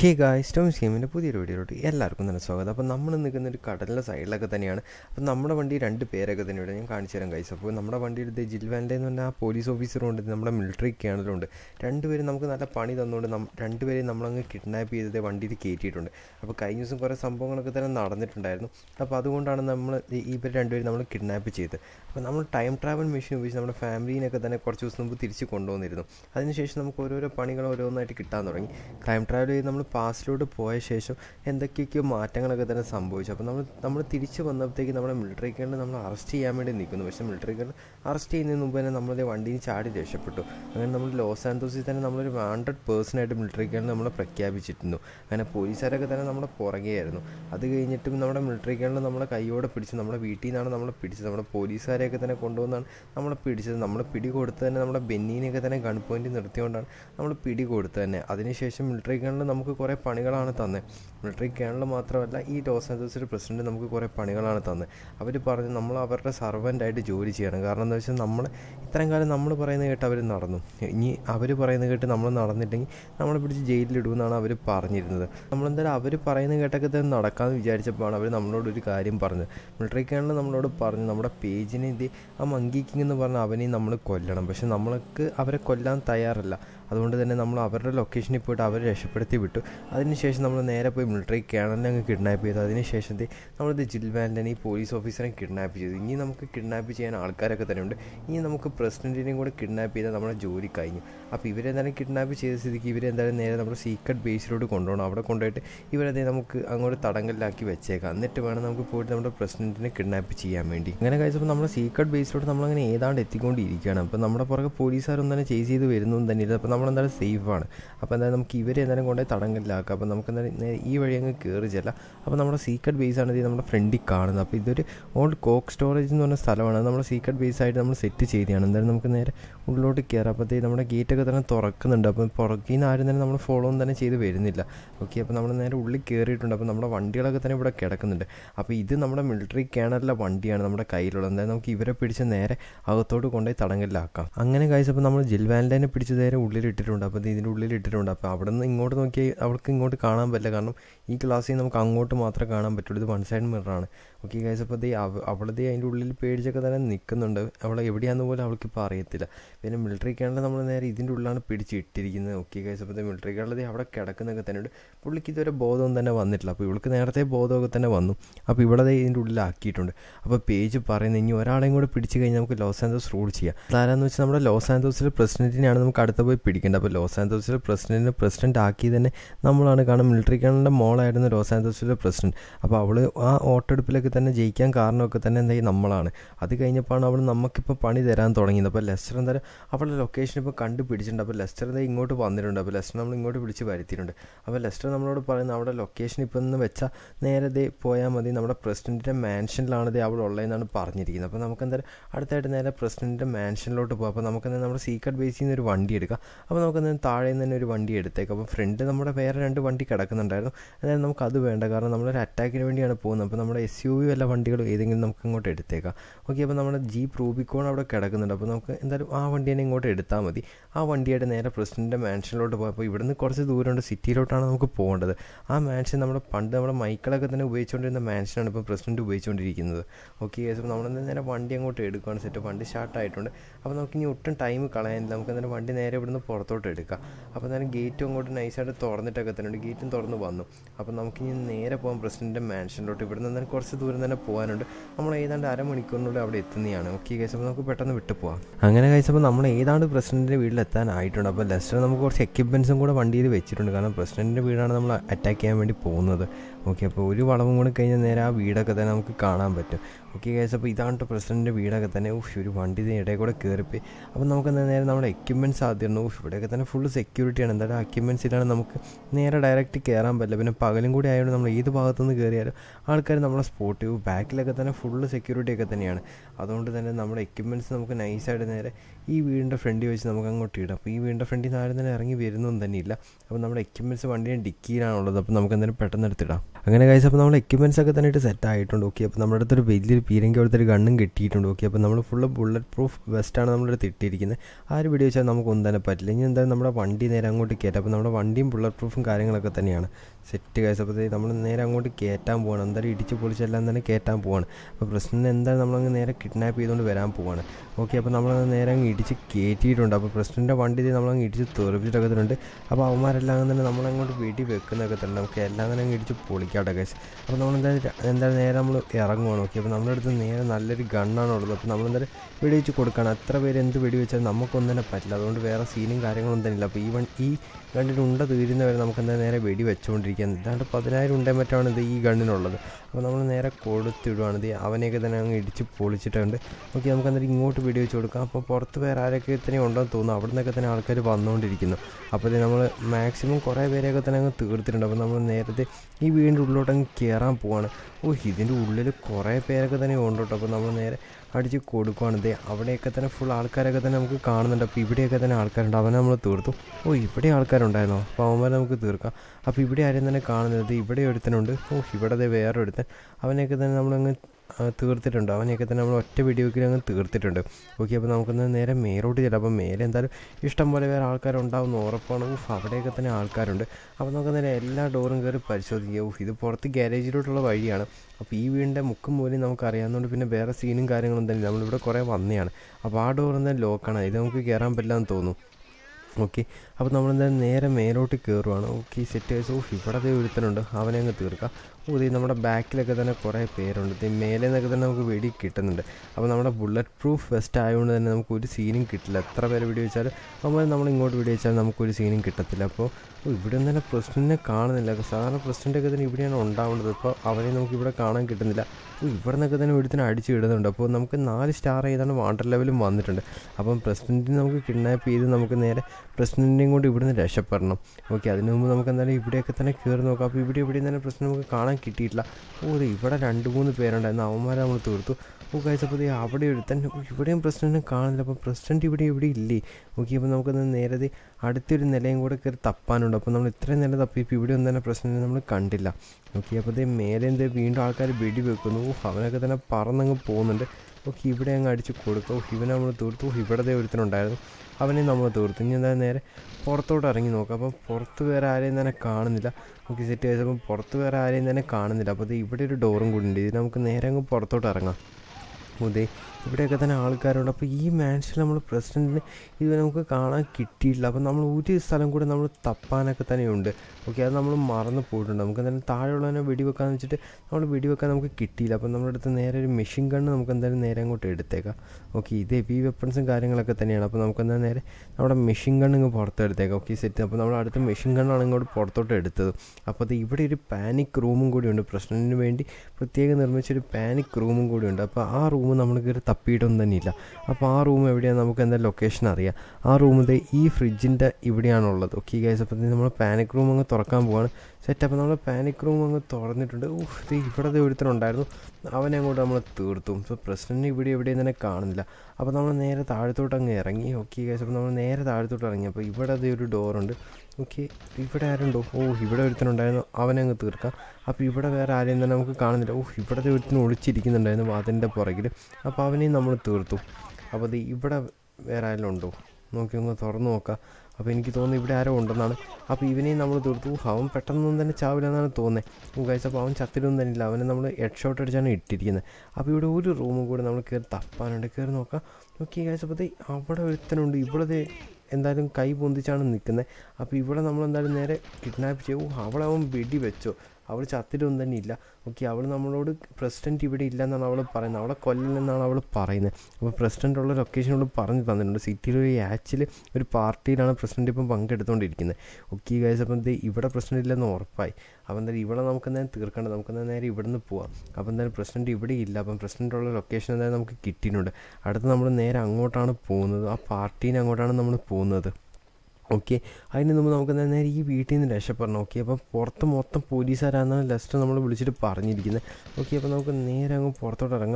ഹേ ഗായ് സ്റ്റോൺസ് ഗെയിമിൻ്റെ പുതിയൊരു വീഡിയോയിലോട്ട് എല്ലാവർക്കും തന്നെ സ്വാഗതം അപ്പോൾ നമ്മൾ നിൽക്കുന്ന ഒരു കടലിൻ്റെ സൈഡിലൊക്കെ തന്നെയാണ് അപ്പോൾ നമ്മുടെ വണ്ടി രണ്ട് പേരൊക്കെ തന്നെ ഇവിടെ ഞാൻ കാണിച്ചു തരാം ഗൈസ് അപ്പോൾ നമ്മുടെ വണ്ടിയിൽ ഇത് ജിൽവാൻ്റെ എന്ന് പറഞ്ഞാൽ ആ പോലീസ് ഓഫീസറും ഉണ്ട് നമ്മുടെ മിലിറ്ററി ക്യാണലും ഉണ്ട് രണ്ടുപേരും നമുക്ക് നല്ല പണി തന്നുകൊണ്ട് നം രണ്ടുപേരെയും നമ്മളങ്ങ് കിഡ്നാപ്പ് ചെയ്തത് വണ്ടിയിൽ കയറ്റിയിട്ടുണ്ട് അപ്പോൾ കഴിഞ്ഞ ദിവസം കുറേ സംഭവങ്ങളൊക്കെ തന്നെ നടന്നിട്ടുണ്ടായിരുന്നു അപ്പോൾ അതുകൊണ്ടാണ് നമ്മൾ ഇവർ രണ്ടുപേരും നമ്മൾ കിഡ്നാപ്പ് ചെയ്തത് അപ്പോൾ നമ്മൾ ടൈം ട്രാവൽ മെഷീൻ ഉപയോഗിച്ച് നമ്മുടെ ഫാമിലീനൊക്കെ തന്നെ കുറച്ച് ദിവസം മുമ്പ് തിരിച്ച് കൊണ്ടുവന്നിരുന്നു അതിനുശേഷം നമുക്ക് ഓരോരോ പണികൾ ഓരോന്നായിട്ട് കിട്ടാൻ തുടങ്ങി ടൈം ട്രാവൽ ചെയ്ത് നമ്മൾ പാസ്റ്റിലോട്ട് പോയ ശേഷം എന്തൊക്കെയൊക്കെയോ മാറ്റങ്ങളൊക്കെ തന്നെ സംഭവിച്ചു അപ്പോൾ നമ്മൾ നമ്മൾ തിരിച്ച് വന്നപ്പോഴത്തേക്ക് നമ്മുടെ മിലിറ്ററി കേണിൽ നമ്മൾ അറസ്റ്റ് ചെയ്യാൻ വേണ്ടി നിൽക്കുന്നു പക്ഷേ മിലിറ്ററി കേണിൽ അറസ്റ്റ് ചെയ്യുന്നതിന് മുമ്പ് തന്നെ നമ്മളത് വണ്ടിയിൽ ചാടി രക്ഷപ്പെട്ടു അങ്ങനെ നമ്മൾ ലോസ് ആൻഡോസിൽ തന്നെ നമ്മളൊരു വാണ്ടഡ് പേഴ്സണായിട്ട് മിലിറ്ററി കേണിൽ നമ്മളെ പ്രഖ്യാപിച്ചിരുന്നു അങ്ങനെ പോലീസുകാരൊക്കെ തന്നെ നമ്മുടെ പുറകെയായിരുന്നു അത് കഴിഞ്ഞിട്ടും നമ്മുടെ മിലിറ്ററി കേണിൽ നമ്മളെ കൈയോടെ പിടിച്ചു നമ്മുടെ വീട്ടിൽ നിന്നാണ് നമ്മളെ പിടിച്ചത് നമ്മുടെ പോലീസുകാരെയൊക്കെ തന്നെ കൊണ്ടുവന്നാണ് നമ്മളെ പിടിച്ചത് നമ്മൾ പിടി കൊടുത്ത് തന്നെ നമ്മുടെ ബെന്നീനെയൊക്കെ തന്നെ ഗൺ പോയിന്റ് നിർത്തിയോണ്ടാണ് നമ്മൾ പിടി കൊടുത്തത് തന്നെ അതിനുശേഷം മിലിറ്ററി കേണിൽ നമുക്ക് കുറേ പണികളാണ് തന്നത് മിലിറ്ററി കേണൽ മാത്രമല്ല ഈ ലോസ് ആൻജൽസിൻ്റെ പ്രസിഡന്റ് നമുക്ക് കുറേ പണികളാണ് തന്നത് അവർ പറഞ്ഞു നമ്മൾ അവരുടെ സർവൻ്റായിട്ട് ജോലി ചെയ്യണം കാരണം എന്താ വെച്ചാൽ നമ്മൾ ഇത്രയും കാലം നമ്മൾ പറയുന്നത് കേട്ട് അവർ നടന്നു ഇനി അവർ പറയുന്നത് കേട്ട് നമ്മൾ നടന്നില്ലെങ്കിൽ നമ്മളെ പിടിച്ച് ജയിലിലിടുമെന്നാണ് അവർ പറഞ്ഞിരുന്നത് നമ്മളെന്തായാലും അവർ പറയുന്നത് കേട്ടൊക്കെ തന്നെ നടക്കാമെന്ന് വിചാരിച്ചപ്പോഴാണ് അവർ നമ്മളോട് ഒരു കാര്യം പറഞ്ഞത് മിലിറ്ററി കേണൽ നമ്മളോട് പറഞ്ഞു നമ്മുടെ പേജിനെ ഇത് ആ മങ്കി കിങ് എന്ന് പറഞ്ഞ അവനെയും നമ്മൾ കൊല്ലണം പക്ഷെ നമ്മൾക്ക് അവരെ കൊല്ലാൻ തയ്യാറല്ല അതുകൊണ്ട് തന്നെ നമ്മൾ അവരുടെ ലൊക്കേഷനിൽ പോയിട്ട് അവരെ രക്ഷപ്പെടുത്തി വിട്ടു അതിനുശേഷം നമ്മൾ നേരെ പോയി മിലിറ്ററി കേണലിനെ അങ്ങ് കിഡ്നാപ്പ് ചെയ്തു അതിനുശേഷം നമ്മളിത് ജിൽ വാൻഡനെ ഈ പോലീസ് ഓഫീസറെ കിഡ്നാപ്പ് ചെയ്തു ഇനി നമുക്ക് കിഡ്നാപ്പ് ചെയ്യാൻ ആൾക്കാരൊക്കെ തന്നെ ഉണ്ട് ഇനി നമുക്ക് പ്രസിഡൻറ്റിനെയും കൂടെ കിഡ്നാപ്പ് ചെയ്താൽ നമ്മുടെ ജോലി കഴിഞ്ഞു അപ്പോൾ ഇവരെന്തായാലും കിഡ്നാപ്പ് ചെയ്ത സ്ഥിതിക്ക് ഇവരെന്തായാലും നേരെ നമ്മുടെ സീക്രട്ട് ബേസിലോട്ട് കൊണ്ടുപോകണം അവിടെ കൊണ്ടുപോയിട്ട് ഇവരതേ നമുക്ക് അങ്ങോട്ട് തടങ്കലിലാക്കി വെച്ചേക്കാം എന്നിട്ട് വേണം നമുക്ക് പോയിട്ട് നമ്മുടെ പ്രസിഡൻറ്റിനെ കിഡ്നാപ്പ് ചെയ്യാൻ വേണ്ടി അങ്ങനെ കഴിച്ചപ്പോൾ നമ്മുടെ സീക്രട്ട് ബേസിലോട്ട് നമ്മളങ്ങനെ ഏതാണ്ട് എത്തിക്കൊണ്ടിരിക്കുകയാണ് അപ്പോൾ നമ്മുടെ പുറകെ പോലീസുകാരൊന്നും തന്നെ ചേസ് ചെയ്ത് വരുന്നൊന്നും തന്നെ ഇല്ല അപ്പോൾ നമ്മളെന്തായാലും സേഫാണ് അപ്പോൾ എന്തായാലും നമുക്ക് ഇവരെ എന്തായാലും കൊണ്ടുപോയി തടങ്കലിലാക്കാം അപ്പോൾ നമുക്ക് എന്തായാലും ഈ വഴി അങ്ങ് കയറി ചെല്ലാം അപ്പോൾ നമ്മുടെ സീക്രട്ട് ബേസ് ആണ് ഇത് നമ്മുടെ ഫ്രണ്ടിൽ കാണുന്നത് അപ്പോൾ ഇതൊരു ഓൾഡ് കോക്ക് സ്റ്റോറേജ് എന്ന് പറഞ്ഞ സ്ഥലമാണ് അത് നമ്മുടെ സീക്രട്ട് ബേസ് ആയിട്ട് നമ്മൾ സെറ്റ് ചെയ്തതാണ് എന്തായാലും നമുക്ക് നേരെ ഉള്ളിലോട്ട് കയറാം അപ്പോഴത്തേക്ക് നമ്മുടെ ഗേറ്റൊക്കെ തന്നെ തുറക്കുന്നുണ്ട് അപ്പോൾ പുറകിൽ നിന്ന് ആരും തന്നെ നമ്മൾ ഫോളോ ഒന്നും തന്നെ ചെയ്ത് വരുന്നില്ല ഓക്കെ അപ്പോൾ നമ്മൾ നേരെ ഉള്ളിൽ കയറിയിട്ടുണ്ട് അപ്പോൾ നമ്മുടെ വണ്ടികളൊക്കെ തന്നെ ഇവിടെ കിടക്കുന്നുണ്ട് അപ്പോൾ ഇത് നമ്മുടെ മിലിറ്ററി കേണറിലെ വണ്ടിയാണ് നമ്മുടെ കയ്യിലുള്ളത് എന്തായാലും നമുക്ക് ഇവരെ പിടിച്ച് നേരെ അകത്തോട്ട് കൊണ്ടുപോയി തടങ്കലിലാക്കാം അങ്ങനെ കഴിച്ചപ്പോൾ നമ്മൾ ജിൽ വാലൻറ്റൈനെ പിടിച്ച് നേരെ ഉള്ളിലിട്ടിട്ടുണ്ട് അപ്പോൾ ഇതിൻ്റെ ഉള്ളിലിട്ടിട്ടുണ്ട് അപ്പോൾ അവിടെ നിന്ന് ഇങ്ങോട്ട് നോക്കിയാൽ അവൾക്ക് ഇങ്ങോട്ട് കാണാൻ പറ്റില്ല കാരണം ഈ ക്ലാസ്സിൽ നമുക്ക് അങ്ങോട്ട് മാത്രമേ കാണാൻ പറ്റുള്ളൂ ഇത് വൺ സൈഡ് മിററാണ് ഓക്കെ ഗൈസ് അപ്പോൾ ദേ അവളത് അതിൻ്റെ ഉള്ളിൽ പേടിച്ചൊക്കെ തന്നെ നിൽക്കുന്നുണ്ട് അവൾ എവിടെയാണെന്ന് പോലും അവൾക്കിപ്പോൾ അറിയത്തില്ല പിന്നെ മിലിറ്ററി കേണലിൽ നമ്മൾ നേരെ ഇതിൻ്റെ ഉള്ളിലാണ് പിടിച്ചിട്ടിരിക്കുന്നത് ഓക്കെ ഗൈസ് അപ്പോൾ മിലിറ്ററി കേണലിൽ അവിടെ കിടക്കുന്നൊക്കെ തന്നെ ഉണ്ട് പുള്ളിക്ക് ഇതുവരെ ബോധമൊന്നും തന്നെ വന്നിട്ടില്ല അപ്പോൾ ഇവൾക്ക് നേരത്തെ ബോധമൊക്കെ തന്നെ വന്നു അപ്പോൾ ഇവിടെ ഇതിൻ്റെ ഉള്ളിലാക്കിയിട്ടുണ്ട് അപ്പോൾ പേജ് പറയുന്നത് ഇനി ഒരാളെയും കൂടെ പിടിച്ച് കഴിഞ്ഞാൽ നമുക്ക് ലോസ് ആൻഡോസ് റൂൾ ചെയ്യാം അതാരാന്ന് വെച്ചാൽ നമ്മുടെ ലോസ് ആൻഡോസിലെ പ്രസിഡന്റിനെയാണ് നമുക്ക് അടുത്ത പോയി പിടിക്കേണ്ടത് അപ്പോൾ ലോസ് ആൻഡോസിലെ പ്രസിഡന്റിനെ പ്രസിഡന്റ് ആക്കി തന്നെ നമ്മളാണ് കാരണം മിലിറ്ററി കേണലിൻ്റെ മോളായിരുന്നു ലോസ് ആൻഡോസിലെ പ്രസിഡന്റ് അപ്പോൾ അവൾ ആ വോട്ടെടുപ്പിലൊക്കെ തന്നെ ജയിക്കാൻ കാരണമൊക്കെ തന്നെ എന്തായി നമ്മളാണ് അത് കഴിഞ്ഞപ്പോഴാണ് അവൾ നമുക്കിപ്പോൾ പണി തരാൻ തുടങ്ങിയത് അപ്പോൾ ലെസ്റ്റർ എന്തായാലും അവളുടെ ലൊക്കേഷൻ ഇപ്പോൾ കണ്ടുപിടിച്ചിട്ടുണ്ട് അപ്പോൾ ലെസ്റ്റർ എന്താ ഇങ്ങോട്ട് വന്നിട്ടുണ്ട് അപ്പോൾ ലെസ്റ്റർ നമ്മൾ ഇങ്ങോട്ട് വിളിച്ച് വരുത്തിയിട്ടുണ്ട് അപ്പോൾ ലെസ്റ്റർ നമ്മളോട് പറയുന്നത് അവിടെ ലൊക്കേഷൻ ഇപ്പോൾ ഒന്ന് വെച്ചാൽ നേരെ ദേ പോയാൽ മതി നമ്മുടെ പ്രസിഡൻറ്റിൻ്റെ മാൻഷനിലാണ് ദേ അവൾ ഉള്ളതെന്നാണ് പറഞ്ഞിരിക്കുന്നത് അപ്പോൾ നമുക്ക് എന്തായാലും അടുത്തായിട്ട് നേരെ പ്രസിഡൻറ്റിൻ്റെ മാൻഷനിലോട്ട് പോകാം അപ്പോൾ നമുക്ക് നമ്മുടെ സീക്രട്ട് ബേസിൽ നിന്ന് ഒരു വണ്ടി എടുക്കാം അപ്പോൾ നമുക്ക് എന്തായാലും താഴെ നിന്ന് തന്നെ ഒരു വണ്ടി എടുത്തേക്കാം അപ്പോൾ ഫ്രണ്ട് നമ്മുടെ വേറെ രണ്ട് വണ്ടി കിടക്കുന്നുണ്ടായിരുന്നു എന്തായാലും നമുക്ക് അത് വേണ്ട കാരണം നമ്മളൊരു അറ്റാക്കിന് വേണ്ടിയാണ് പോകുന്നത് അപ്പോൾ നമ്മുടെ എസ് യു വി വല്ല വണ്ടികളും ഏതെങ്കിലും നമുക്ക് ഇങ്ങോട്ട് എടുത്തേക്കാം ഓക്കെ അപ്പോൾ നമ്മുടെ ജീപ്പ് റൂബിക്കോൺ അവിടെ കിടക്കുന്നുണ്ട് അപ്പോൾ നമുക്ക് എന്തായാലും ആ വണ്ടി തന്നെ ഇങ്ങോട്ട് എടുത്താൽ മതി ആ വണ്ടിയായിട്ട് നേരെ പ്രസിഡൻറ്റിൻ്റെ മാൻഷനിലോട്ട് പോകാം അപ്പോൾ ഇവിടുന്ന് കുറച്ച് ദൂരമുണ്ട് സിറ്റിയിലോട്ടാണ് നമുക്ക് പോകേണ്ടത് ആ മാൻഷൻ നമ്മുടെ പണ്ട് നമ്മുടെ മൈക്കിളൊക്കെ തന്നെ ഉപയോഗിച്ചുകൊണ്ടിരുന്ന മാൻഷനാണ് ഇപ്പോൾ പ്രസിഡന്റ് ഉപയോഗിച്ചുകൊണ്ടിരിക്കുന്നത് ഓക്കെ അപ്പോൾ നമ്മൾ നേരെ വണ്ടി അങ്ങോട്ട് എടുക്കുകയാണ് സെറ്റ് വണ്ടി സ്റ്റാർട്ടായിട്ടുണ്ട് അപ്പോൾ നമുക്ക് ഇനി ഒട്ടും ടൈം കളയാനില്ല നമുക്ക് എന്തായാലും വണ്ടി നേരെ ഇവിടുന്ന് പുറത്തോട്ട് എടുക്കാം അപ്പോൾ എന്തായാലും ഗേറ്റും അങ്ങോട്ട് നൈസായിട്ട് തുറന്നിട്ടൊക്കെ തന്നെ ഉണ്ട് ഗേറ്റും തുറന്ന് വന്നു അപ്പോൾ നമുക്കിനി നേരെ പോകാം പ്രസിഡൻറ്റിൻ്റെ മാൻഷനിലോട്ട് ഇവിടുന്ന് എന്തായാലും കുറച്ച് ദൂരം തന്നെ പോകാനുണ്ട് നമ്മൾ ഏതാണ്ട് അരമണിക്കൂറിനുള്ളിൽ അവിടെ എത്തുന്നതാണ് ഓക്കെ കഴിച്ച് അപ്പോൾ നമുക്ക് പെട്ടെന്ന് വിട്ടു പോകാം അങ്ങനെ കഴിച്ചപ്പോൾ നമ്മൾ ഏതാണ്ട് പ്രസിഡൻറ്റിൻ്റെ വീട്ടിലെത്താനായിട്ടുണ്ട് അപ്പോൾ ലെസ്റ്റർ നമുക്ക് കുറച്ച് എക്യുപ്മെൻസും കൂടെ വണ്ടിയിൽ വെച്ചിട്ടുണ്ട് കാരണം പ്രസിഡൻറ്റിൻ്റെ വീടാണ് നമ്മൾ അറ്റാക്ക് ചെയ്യാൻ വേണ്ടി പോകുന്നത് ഓക്കെ അപ്പോൾ ഒരു വളവും കൂടി കഴിഞ്ഞാൽ നേരെ ആ വീടൊക്കെ തന്നെ നമുക്ക് കാണാൻ പറ്റും ഓക്കെ കേസ് അപ്പോൾ ഇതാണ് പ്രസിഡൻറ്റിൻ്റെ വീടൊക്കെ തന്നെ ഊഹ് ഒരു വണ്ടി ഇടയിൽ കൂടെ കയറിപ്പോയി അപ്പോൾ നമുക്ക് നേരെ നമ്മുടെ എക്യുപ്മെൻറ്റ്സ് ആദ്യം ഊഹ് ഇവിടെയൊക്കെ തന്നെ ഫുള്ള് സെക്യൂരിറ്റിയാണ് എന്തായാലും എക്യുപ്മെൻറ്റ്സിലാണ് നമുക്ക് നേരെ ഡയറക്റ്റ് കയറാൻ പറ്റില്ല പിന്നെ പകലും കൂടി ആയതുകൊണ്ട് നമ്മൾ ഏത് ഭാഗത്തുനിന്ന് കയറിയാലും ആൾക്കാർ നമ്മളെ സ്പോട്ട് ചെയ്യും ബാക്കിലൊക്കെ തന്നെ ഫുള്ള് സെക്യൂരിറ്റി ഒക്കെ തന്നെയാണ് അതുകൊണ്ട് തന്നെ നമ്മുടെ എക്യുപ്മെൻറ്റ്സ് നമുക്ക് നൈസായിട്ട് നേരെ ഈ വീടിൻ്റെ ഫ്രണ്ടിൽ വെച്ച് നമുക്ക് അങ്ങോട്ട് ഇടാം അപ്പോൾ ഈ വീടിൻ്റെ ഫ്രണ്ടിൽ നിന്ന് ആരും തന്നെ ഇറങ്ങി വരുന്നൊന്നും തന്നെ ഇല്ല അപ്പോൾ നമ്മുടെ എക്യുപ്മെൻറ്റ്സ് വണ്ടിയുടെ ഡിക്കിയിലാണുള്ളത് അപ്പോൾ നമുക്ക് എന്തായാലും പെട്ടെന്ന് എടുത്തിടാം അങ്ങനെ കഴിച്ച് അപ്പോൾ നമ്മൾ എക്യുപ്മെൻറ്റ്സ് ഒക്കെ തന്നെ സെറ്റ് ആയിട്ടുണ്ട് ഓക്കെ അപ്പോൾ നമ്മുടെ അടുത്തൊരു വലിയൊരു പീരങ്കി അവിടുത്തെ ഒരു ഗണ്ണും കിട്ടിയിട്ടുണ്ട് ഓക്കെ അപ്പോൾ നമ്മൾ ഫുള്ള് ബുള്ളറ്റ് പ്രൂഫ് വെസ്റ്റാണ് നമ്മുടെ അടുത്ത് ഇട്ടിരിക്കുന്നത് ആ ഒരു വീഡിയോ വെച്ചാൽ നമുക്ക് ഒന്നും തന്നെ പറ്റില്ല ഇനി എന്തായാലും നമ്മുടെ വണ്ടി നേരെ അങ്ങോട്ട് കയറ്റാം അപ്പോൾ നമ്മുടെ വണ്ടിയും ബുള്ളറ്റ് പ്രൂഫും കാര്യങ്ങളൊക്കെ തന്നെയാണ് സെറ്റ് കഴിച്ച് അപ്പോൾ നമ്മൾ നേരെ അങ്ങോട്ട് കയറ്റാൻ പോവാണ് എന്തായാലും ഇടിച്ച് പൊളിച്ചെല്ലാം തന്നെ കയറ്റാൻ പോവാണ് അപ്പോൾ പ്രശ്നം എന്തായാലും നമ്മളങ്ങ് നേരെ കിഡ്നാപ്പ് ചെയ്തുകൊണ്ട് വരാൻ പോവാണ് ഓക്കെ അപ്പോൾ നമ്മളങ്ങ് നേരെ അങ്ങ് ഇടിച്ച് കയറ്റിയിട്ടുണ്ട് അപ്പോൾ പ്രസിഡൻ്റെ വണ്ടി നമ്മളങ്ങ് ഇടിച്ച് തെറിപ്പിച്ചിട്ടൊക്കെ തന്നെ അപ്പോൾ അവന്മാരെല്ലാം തന്നെ നമ്മളങ്ങോട്ട് വെടി വെക്കുന്നൊക്കെ തന്നെ നമുക്ക് എല്ലാം തന്നെ അങ്ങ് ഇടിച്ച് പൊളിക്കാട്ടെ കേസ് അപ്പോൾ നമ്മൾ എന്തായാലും എന്തായാലും നേരെ നമ്മൾ ഇറങ്ങുവാണ് ഓക്കെ അപ്പോൾ നമ്മുടെ അടുത്ത് നേരെ നല്ലൊരു ഗണ്ണാണ് ഉള്ളത് അപ്പോൾ നമ്മളെന്തായാലും വെടി വെച്ച് കൊടുക്കണം എത്ര പേര് എന്ത് വെടി വെച്ചാൽ നമുക്കൊന്നും തന്നെ പറ്റില്ല അതുകൊണ്ട് വേറെ സീനും കാര്യങ്ങളൊന്നും തന്നെ ഇല്ല അപ്പോൾ ഈ വൺ ഈ ഗണ്ണിന് ഉണ്ട തീരുന്നവരെ നമുക്ക് എന്താ നേരെ വെടി വെച്ചുകൊണ്ടിരിക്കുക എന്താണ്ട് പതിനായിരം ഉണ്ടേ മറ്റാണ് ഇത് ഈ ഗണ്ണിനുള്ളത് അപ്പോൾ നമ്മൾ നേരെ കൊടുത്തിടുവാണ് ഇത് അവനെയൊക്കെ തന്നെ അങ്ങ് ഇടിച്ച് പൊളിച്ചിട്ടുണ്ട് ഓക്കെ നമുക്ക് എന്തായാലും ഇങ്ങോട്ട് വെടി വെച്ച് കൊടുക്കാം അപ്പോൾ പുറത്ത് വേറെ ആരൊക്കെ തന്നെ ഉണ്ടെന്ന് തോന്നുന്നു അവിടെ നിന്നൊക്കെ തന്നെ ആൾക്കാർ വന്നുകൊണ്ടിരിക്കുന്നു അപ്പോൾ ഇത് നമ്മൾ മാക്സിമം കുറേ പേരെയൊക്കെ തന്നെ അങ്ങ് തീർത്തിട്ടുണ്ട് അപ്പോൾ നമ്മൾ നേരത്തെ ഈ വീടിൻ്റെ ഉള്ളിലോട്ട് അങ്ങ് കയറാൻ പോവാണ് ഓ ഇതിൻ്റെ ഉള്ളിൽ കുറേ പേരൊക്കെ തന്നെ ഉണ്ട് കേട്ടോ അപ്പോൾ നമ്മൾ നേരെ അടിച്ച് കൊടുക്കുവാണ് ഇതേ അവിടെയൊക്കെ തന്നെ ഫുൾ ആൾക്കാരൊക്കെ തന്നെ നമുക്ക് കാണുന്നുണ്ട് അപ്പോൾ ഇവിടെയൊക്കെ തന്നെ ആൾക്കാരുണ്ട് അവനെ നമ്മൾ തീർത്തു ഓ ഇവിടെ ആൾക്കാരുണ്ടായിരുന്നോ അപ്പോൾ അവന്മാരെ നമുക്ക് തീർക്കാം അപ്പോൾ ഇവിടെ ആരും തന്നെ കാണുന്നത് ഇവിടെ ഒരുത്തനുണ്ട് ഓ ഇവിടെ വേറെ ഒരുത്തൻ അവനെയൊക്കെ തന്നെ നമ്മളങ്ങ് തീർത്തിട്ടുണ്ട് അവനെയൊക്കെ തന്നെ നമ്മൾ ഒറ്റ വെടിവെക്കിൽ അങ്ങ് തീർത്തിട്ടുണ്ട് ഓക്കെ അപ്പോൾ നമുക്കൊന്ന് നേരെ മേലോട്ട് ചെല്ലാം അപ്പോൾ മേലെ എന്തായാലും ഇഷ്ടം പോലെ വേറെ ആൾക്കാരുണ്ടാവുന്ന ഉറപ്പാണ് ഊഫ് അവിടെയൊക്കെ തന്നെ ആൾക്കാരുണ്ട് അപ്പോൾ നമുക്ക് നേരെ എല്ലാ ഡോറും കയറി പരിശോധിക്കുക ഊഫ് ഇത് പുറത്ത് ഗ്യാരേജിലോട്ടുള്ള വഴിയാണ് അപ്പോൾ ഈ വീടിൻ്റെ മുക്കും മൂലം നമുക്ക് അറിയാവുന്നതുകൊണ്ട് പിന്നെ വേറെ സീനും കാര്യങ്ങളും തന്നെ നമ്മളിവിടെ കുറേ വന്നെയാണ് അപ്പോൾ ആ ഡോർ എന്തായാലും ലോക്കാണ് ഇത് നമുക്ക് കയറാൻ പറ്റില്ല എന്ന് തോന്നുന്നു ഓക്കെ അപ്പോൾ നമ്മളെന്തായാലും നേരെ മേലോട്ട് കയറുവാണ് ഓക്കെ സെറ്റ് ചെയ്ത് ഓ ഇവിടെ ദേ ഒരുത്തനുണ്ട് അവനെ അങ്ങ് തീർക്കാം ഓ ഇത് നമ്മുടെ ബാക്കിലൊക്കെ തന്നെ കുറേ പേരുണ്ട് ഇത് മേലെ നിന്നൊക്കെ തന്നെ നമുക്ക് വെടി കിട്ടുന്നുണ്ട് അപ്പോൾ നമ്മുടെ ബുള്ളറ്റ് പ്രൂഫ് വെസ്റ്റ് ആയതുകൊണ്ട് തന്നെ നമുക്ക് ഒരു സീനും കിട്ടില്ല എത്ര പേര് വെടി വെച്ചാലും നമ്മൾ നമ്മൾ ഇങ്ങോട്ട് വെടി വെച്ചാൽ നമുക്കൊരു സീനും കിട്ടത്തില്ല അപ്പോൾ ഓ ഇവിടെ നിന്ന് തന്നെ പ്രസിഡൻറ്റിനെ കാണുന്നില്ല സാധാരണ പ്രസിഡൻ്റൊക്കെ തന്നെ ഇവിടെയാണ് ഉണ്ടാവേണ്ടത് ഇപ്പോൾ അവനെ നമുക്ക് ഇവിടെ കാണാൻ കിട്ടുന്നില്ല ഓ ഇവിടെ നിന്നൊക്കെ തന്നെ ഇവിടുത്തെ അടിച്ച് ഇടുന്നുണ്ട് അപ്പോൾ നമുക്ക് നാല് സ്റ്റാർ ചെയ്താണ് വാണ്ടർ ലെവലും വന്നിട്ടുണ്ട് അപ്പം പ്രസിഡൻറ്റിനെ നമുക്ക് കിഡ്നാപ്പ് ചെയ്ത് നമുക്ക് നേരെ പ്രസിഡൻറ്റിനെയും കൊണ്ട് ഇവിടുന്ന് രക്ഷപ്പെടണം ഓക്കെ അതിന് മുമ്പ് നമുക്ക് എന്തായാലും ഇവിടെയൊക്കെ തന്നെ കയറി നോക്കാം അപ്പോൾ ഇവിടെ ഇവിടെ തന്നെ പ്രശ്നം നമുക്ക് കാണാൻ കിട്ടിയിട്ടില്ല ഓ ഇത് ഇവിടെ രണ്ട് മൂന്ന് പേരുണ്ടായിരുന്നു അവന്മാരെ നമ്മൾ തീർത്തു ഓ കഴിച്ചപ്പോൾ അവിടെ ഒരുത്തൻ ഇവിടെയും പ്രസിഡൻറ്റിനെ കാണുന്നില്ല അപ്പോൾ പ്രസിഡൻറ്റ് ഇവിടെ ഇവിടെ ഇല്ലേ ഓക്കെ അപ്പോൾ നമുക്കൊന്ന് നേരത്തെ അടുത്തൊരു നിലയും കൂടെ കയറി തപ്പാനുണ്ട് അപ്പോൾ നമ്മൾ ഇത്രയും നില തപ്പിയപ്പോൾ ഇവിടെ ഒന്നും തന്നെ പ്രസിഡൻറ്റ് നമ്മൾ കണ്ടില്ല ഓക്കെ അപ്പോൾ ഇതേ മേലെ എന്തേ വീണ്ടും ആൾക്കാർ വെടി വെക്കുന്നു ഓ അവനൊക്കെ തന്നെ പറന്നങ്ങ് പോകുന്നുണ്ട് ഓക്കെ ഇവിടെ അങ്ങ് അടിച്ച് കൊടുക്കും ഇവനെ നമ്മൾ തീർത്തു ഇവിടെ ഒരുത്തനുണ്ടായിരുന്നു അവനെ നമ്മൾ തീർത്തു ഇനി എന്താ നേരെ പുറത്തോട്ട് ഇറങ്ങി നോക്കാം അപ്പം പുറത്ത് വേറെ ആരെയും തന്നെ കാണുന്നില്ല ഓക്കെ സെറ്റ് ചെയ്തപ്പം പുറത്ത് വേറെ ആരെയും തന്നെ കാണുന്നില്ല അപ്പോൾ ഇത് ഇവിടെ ഒരു ഡോറും കൂടി ഉണ്ട് ഇത് നമുക്ക് നേരെ അങ്ങ് പുറത്തോട്ട് ഇറങ്ങാം അതെ ഇവിടെയൊക്കെ തന്നെ ആൾക്കാരുണ്ട് അപ്പോൾ ഈ മാൻഷൻ നമ്മൾ പ്രസിഡൻറ്റിന് ഇത് നമുക്ക് കാണാൻ കിട്ടിയിട്ടില്ല അപ്പോൾ നമ്മൾ ഒരു സ്ഥലം കൂടെ നമ്മൾ തപ്പാനൊക്കെ തന്നെയുണ്ട് ഓക്കെ അത് നമ്മൾ മറന്നു പോയിട്ടുണ്ട് നമുക്ക് എന്തായാലും താഴെയുള്ളതിനെ വെടിവെക്കാന്ന് വെച്ചിട്ട് നമ്മൾ വെടിവെക്കാൻ നമുക്ക് കിട്ടിയില്ല അപ്പോൾ നമ്മുടെ അടുത്ത് നേരെ ഒരു മെഷീൻ ഗണ്ണ് നമുക്ക് എന്തായാലും നേരെ അങ്ങോട്ട് എടുത്തേക്കാം ഓക്കെ ഇത് ഹെവി വെപ്പൺസും കാര്യങ്ങളൊക്കെ തന്നെയാണ് അപ്പോൾ നമുക്ക് എന്താ നേരെ നമ്മുടെ മെഷീൻ ഗണ്ണ് ഇങ്ങ് പുറത്തെടുത്തേക്കാം ഓക്കെ സെറ്റ് അപ്പോൾ നമ്മൾ അടുത്ത മെഷീൻ ഗണ്ണാണ് ഇങ്ങോട്ട് പുറത്തോട്ട് എടുത്തത് അപ്പോൾ അത് ഇവിടെ ഒരു പാനിക് റൂമും കൂടിയുണ്ട് പ്രസിഡൻറ്റിന് വേണ്ടി പ്രത്യേകം നിർമ്മിച്ചൊരു പാനിക് റൂമും കൂടിയുണ്ട് അപ്പോൾ ആ റൂം നമ്മൾ കയറി തപ്പിയിട്ടൊന്നും തന്നെ ഇല്ല അപ്പോൾ ആ റൂം എവിടെയാണ് നമുക്ക് എന്താ ലൊക്കേഷൻ അറിയാം ആ റൂം ഇത് ഈ ഫ്രിഡ്ജിൻ്റെ ഇവിടെയാണുള്ളത് ഓക്കെ ഗൈസ് അപ്പോൾ നമ്മൾ പാനിക് റൂം അങ്ങ് തുറക്കാൻ പോവാണ് സെറ്റ് അപ്പോൾ നമ്മൾ പാനിക് റൂം അങ്ങ് തുറന്നിട്ടുണ്ട് ഊഹ് ഇത് ഇവിടെ ഒരുത്തനുണ്ടായിരുന്നു അവനെ അങ്ങോട്ട് നമ്മൾ തീർത്തും ഇപ്പോൾ പ്രസിഡൻറ്റ് ഇവിടെ എവിടെയും തന്നെ കാണുന്നില്ല അപ്പോൾ നമ്മൾ നേരെ താഴത്തോട്ട് അങ്ങ് ഇറങ്ങി ഓക്കെ ഗൈസ് അപ്പോൾ നമ്മൾ നേരെ താഴത്തോട്ട് ഇറങ്ങി അപ്പോൾ ഇവിടെ അതേ ഒരു ഡോറുണ്ട് ഓക്കെ ഇവിടെ ആരുണ്ടോ ഓ ഇവിടെ ഒരുത്തനുണ്ടായിരുന്നു അവനെ അങ്ങ് തീർക്കാം അപ്പോൾ ഇവിടെ വേറെ ആരെയും തന്നെ നമുക്ക് കാണുന്നില്ല ഓ ഇവിടെ ഒരുത്തിന് ഒളിച്ചിരിക്കുന്നുണ്ടായിരുന്നു വാതിൻ്റെ പുറകിൽ അപ്പോൾ അവനെയും നമ്മൾ തീർത്തു അപ്പോൾ അത് ഇവിടെ വേറെ ആരെങ്കിലും ഉണ്ടോ നോക്കി ഒന്ന് തുറന്നു നോക്കാം അപ്പോൾ എനിക്ക് തോന്നുന്നു ഇവിടെ ആരോ ഉണ്ടെന്നാണ് അപ്പോൾ ഇവനെയും നമ്മൾ തീർത്തു അവൻ പെട്ടെന്നൊന്നും തന്നെ ചാവില്ല എന്നാണ് തോന്നുന്നത് കഴിച്ച അപ്പോൾ അവൻ ചത്തിലൊന്നും തന്നെ ഇല്ല അവനെ നമ്മൾ ഹെഡ് ഷോട്ട് അടിച്ചാണ് ഇട്ടിരിക്കുന്നത് അപ്പോൾ ഇവിടെ ഒരു റൂമും കൂടെ നമ്മൾ കയറി തപ്പാനുണ്ട് കയറി നോക്കാം നോക്കി കഴിച്ചപ്പോൾ അവിടെ ഒരുത്തനുണ്ട് ഇവിടെ എന്തായാലും കൈ പൊന്തിച്ചാണ് നിൽക്കുന്നത് അപ്പോൾ ഇവിടെ നമ്മൾ എന്തായാലും നേരെ കിഡ്നാപ്പ് ചെയ്യും അവളെ അവൻ വെടി വെച്ചോ അവൾ ചത്തിലൊന്നും തന്നെ ഇല്ല ഓക്കെ അവൾ നമ്മളോട് പ്രസിഡൻറ്റ് ഇവിടെ ഇല്ലെന്നാണ് അവൾ പറയുന്നത് അവളെ കൊല്ലില്ലെന്നാണ് അവൾ പറയുന്നത് അപ്പോൾ പ്രസിഡൻ്റ് ഉള്ള ലൊക്കേഷനോട് പറഞ്ഞു തന്നിട്ടുണ്ട് സിറ്റിയിൽ ഒരു ആച്ചിൽ ഒരു പാർട്ടിയിലാണ് പ്രസിഡൻറ്റ് ഇപ്പം പങ്കെടുത്തുകൊണ്ടിരിക്കുന്നത് ഓക്കെ ഗൈസ് അപ്പം ഇത് ഇവിടെ പ്രസിഡൻറ്റ് ഇല്ലെന്ന് ഉറപ്പായി അപ്പോൾ എന്തായാലും ഇവിടെ നമുക്ക് എന്തായാലും തീർക്കേണ്ടത് നമുക്ക് നേരെ ഇവിടെ നിന്ന് പോവാം അപ്പോൾ എന്തായാലും പ്രസിഡൻറ്റ് ഇവിടെ ഇല്ല അപ്പം പ്രസിഡൻ്റ് ഉള്ള ലൊക്കേഷൻ എന്തായാലും നമുക്ക് കിട്ടിയിട്ടുണ്ട് അടുത്ത് നമ്മൾ നേരെ അങ്ങോട്ടാണ് പോകുന്നത് ആ പാർട്ടീനെ അങ്ങോട്ടാണ് നമ്മൾ പോകുന്നത് ഓക്കെ അതിന് മുമ്പ് നമുക്ക് നേരെ ഈ വീട്ടിൽ നിന്ന് രക്ഷപ്പെടണം ഓക്കെ അപ്പം പുറത്ത് മൊത്തം പോലീസുകാരാണെന്നാണ് ലെസ്റ്റർ നമ്മൾ വിളിച്ചിട്ട് പറഞ്ഞിരിക്കുന്നത് ഓക്കെ അപ്പോൾ നമുക്ക് നേരെ അങ്ങ് പുറത്തോട്ട് ഇറങ്ങാം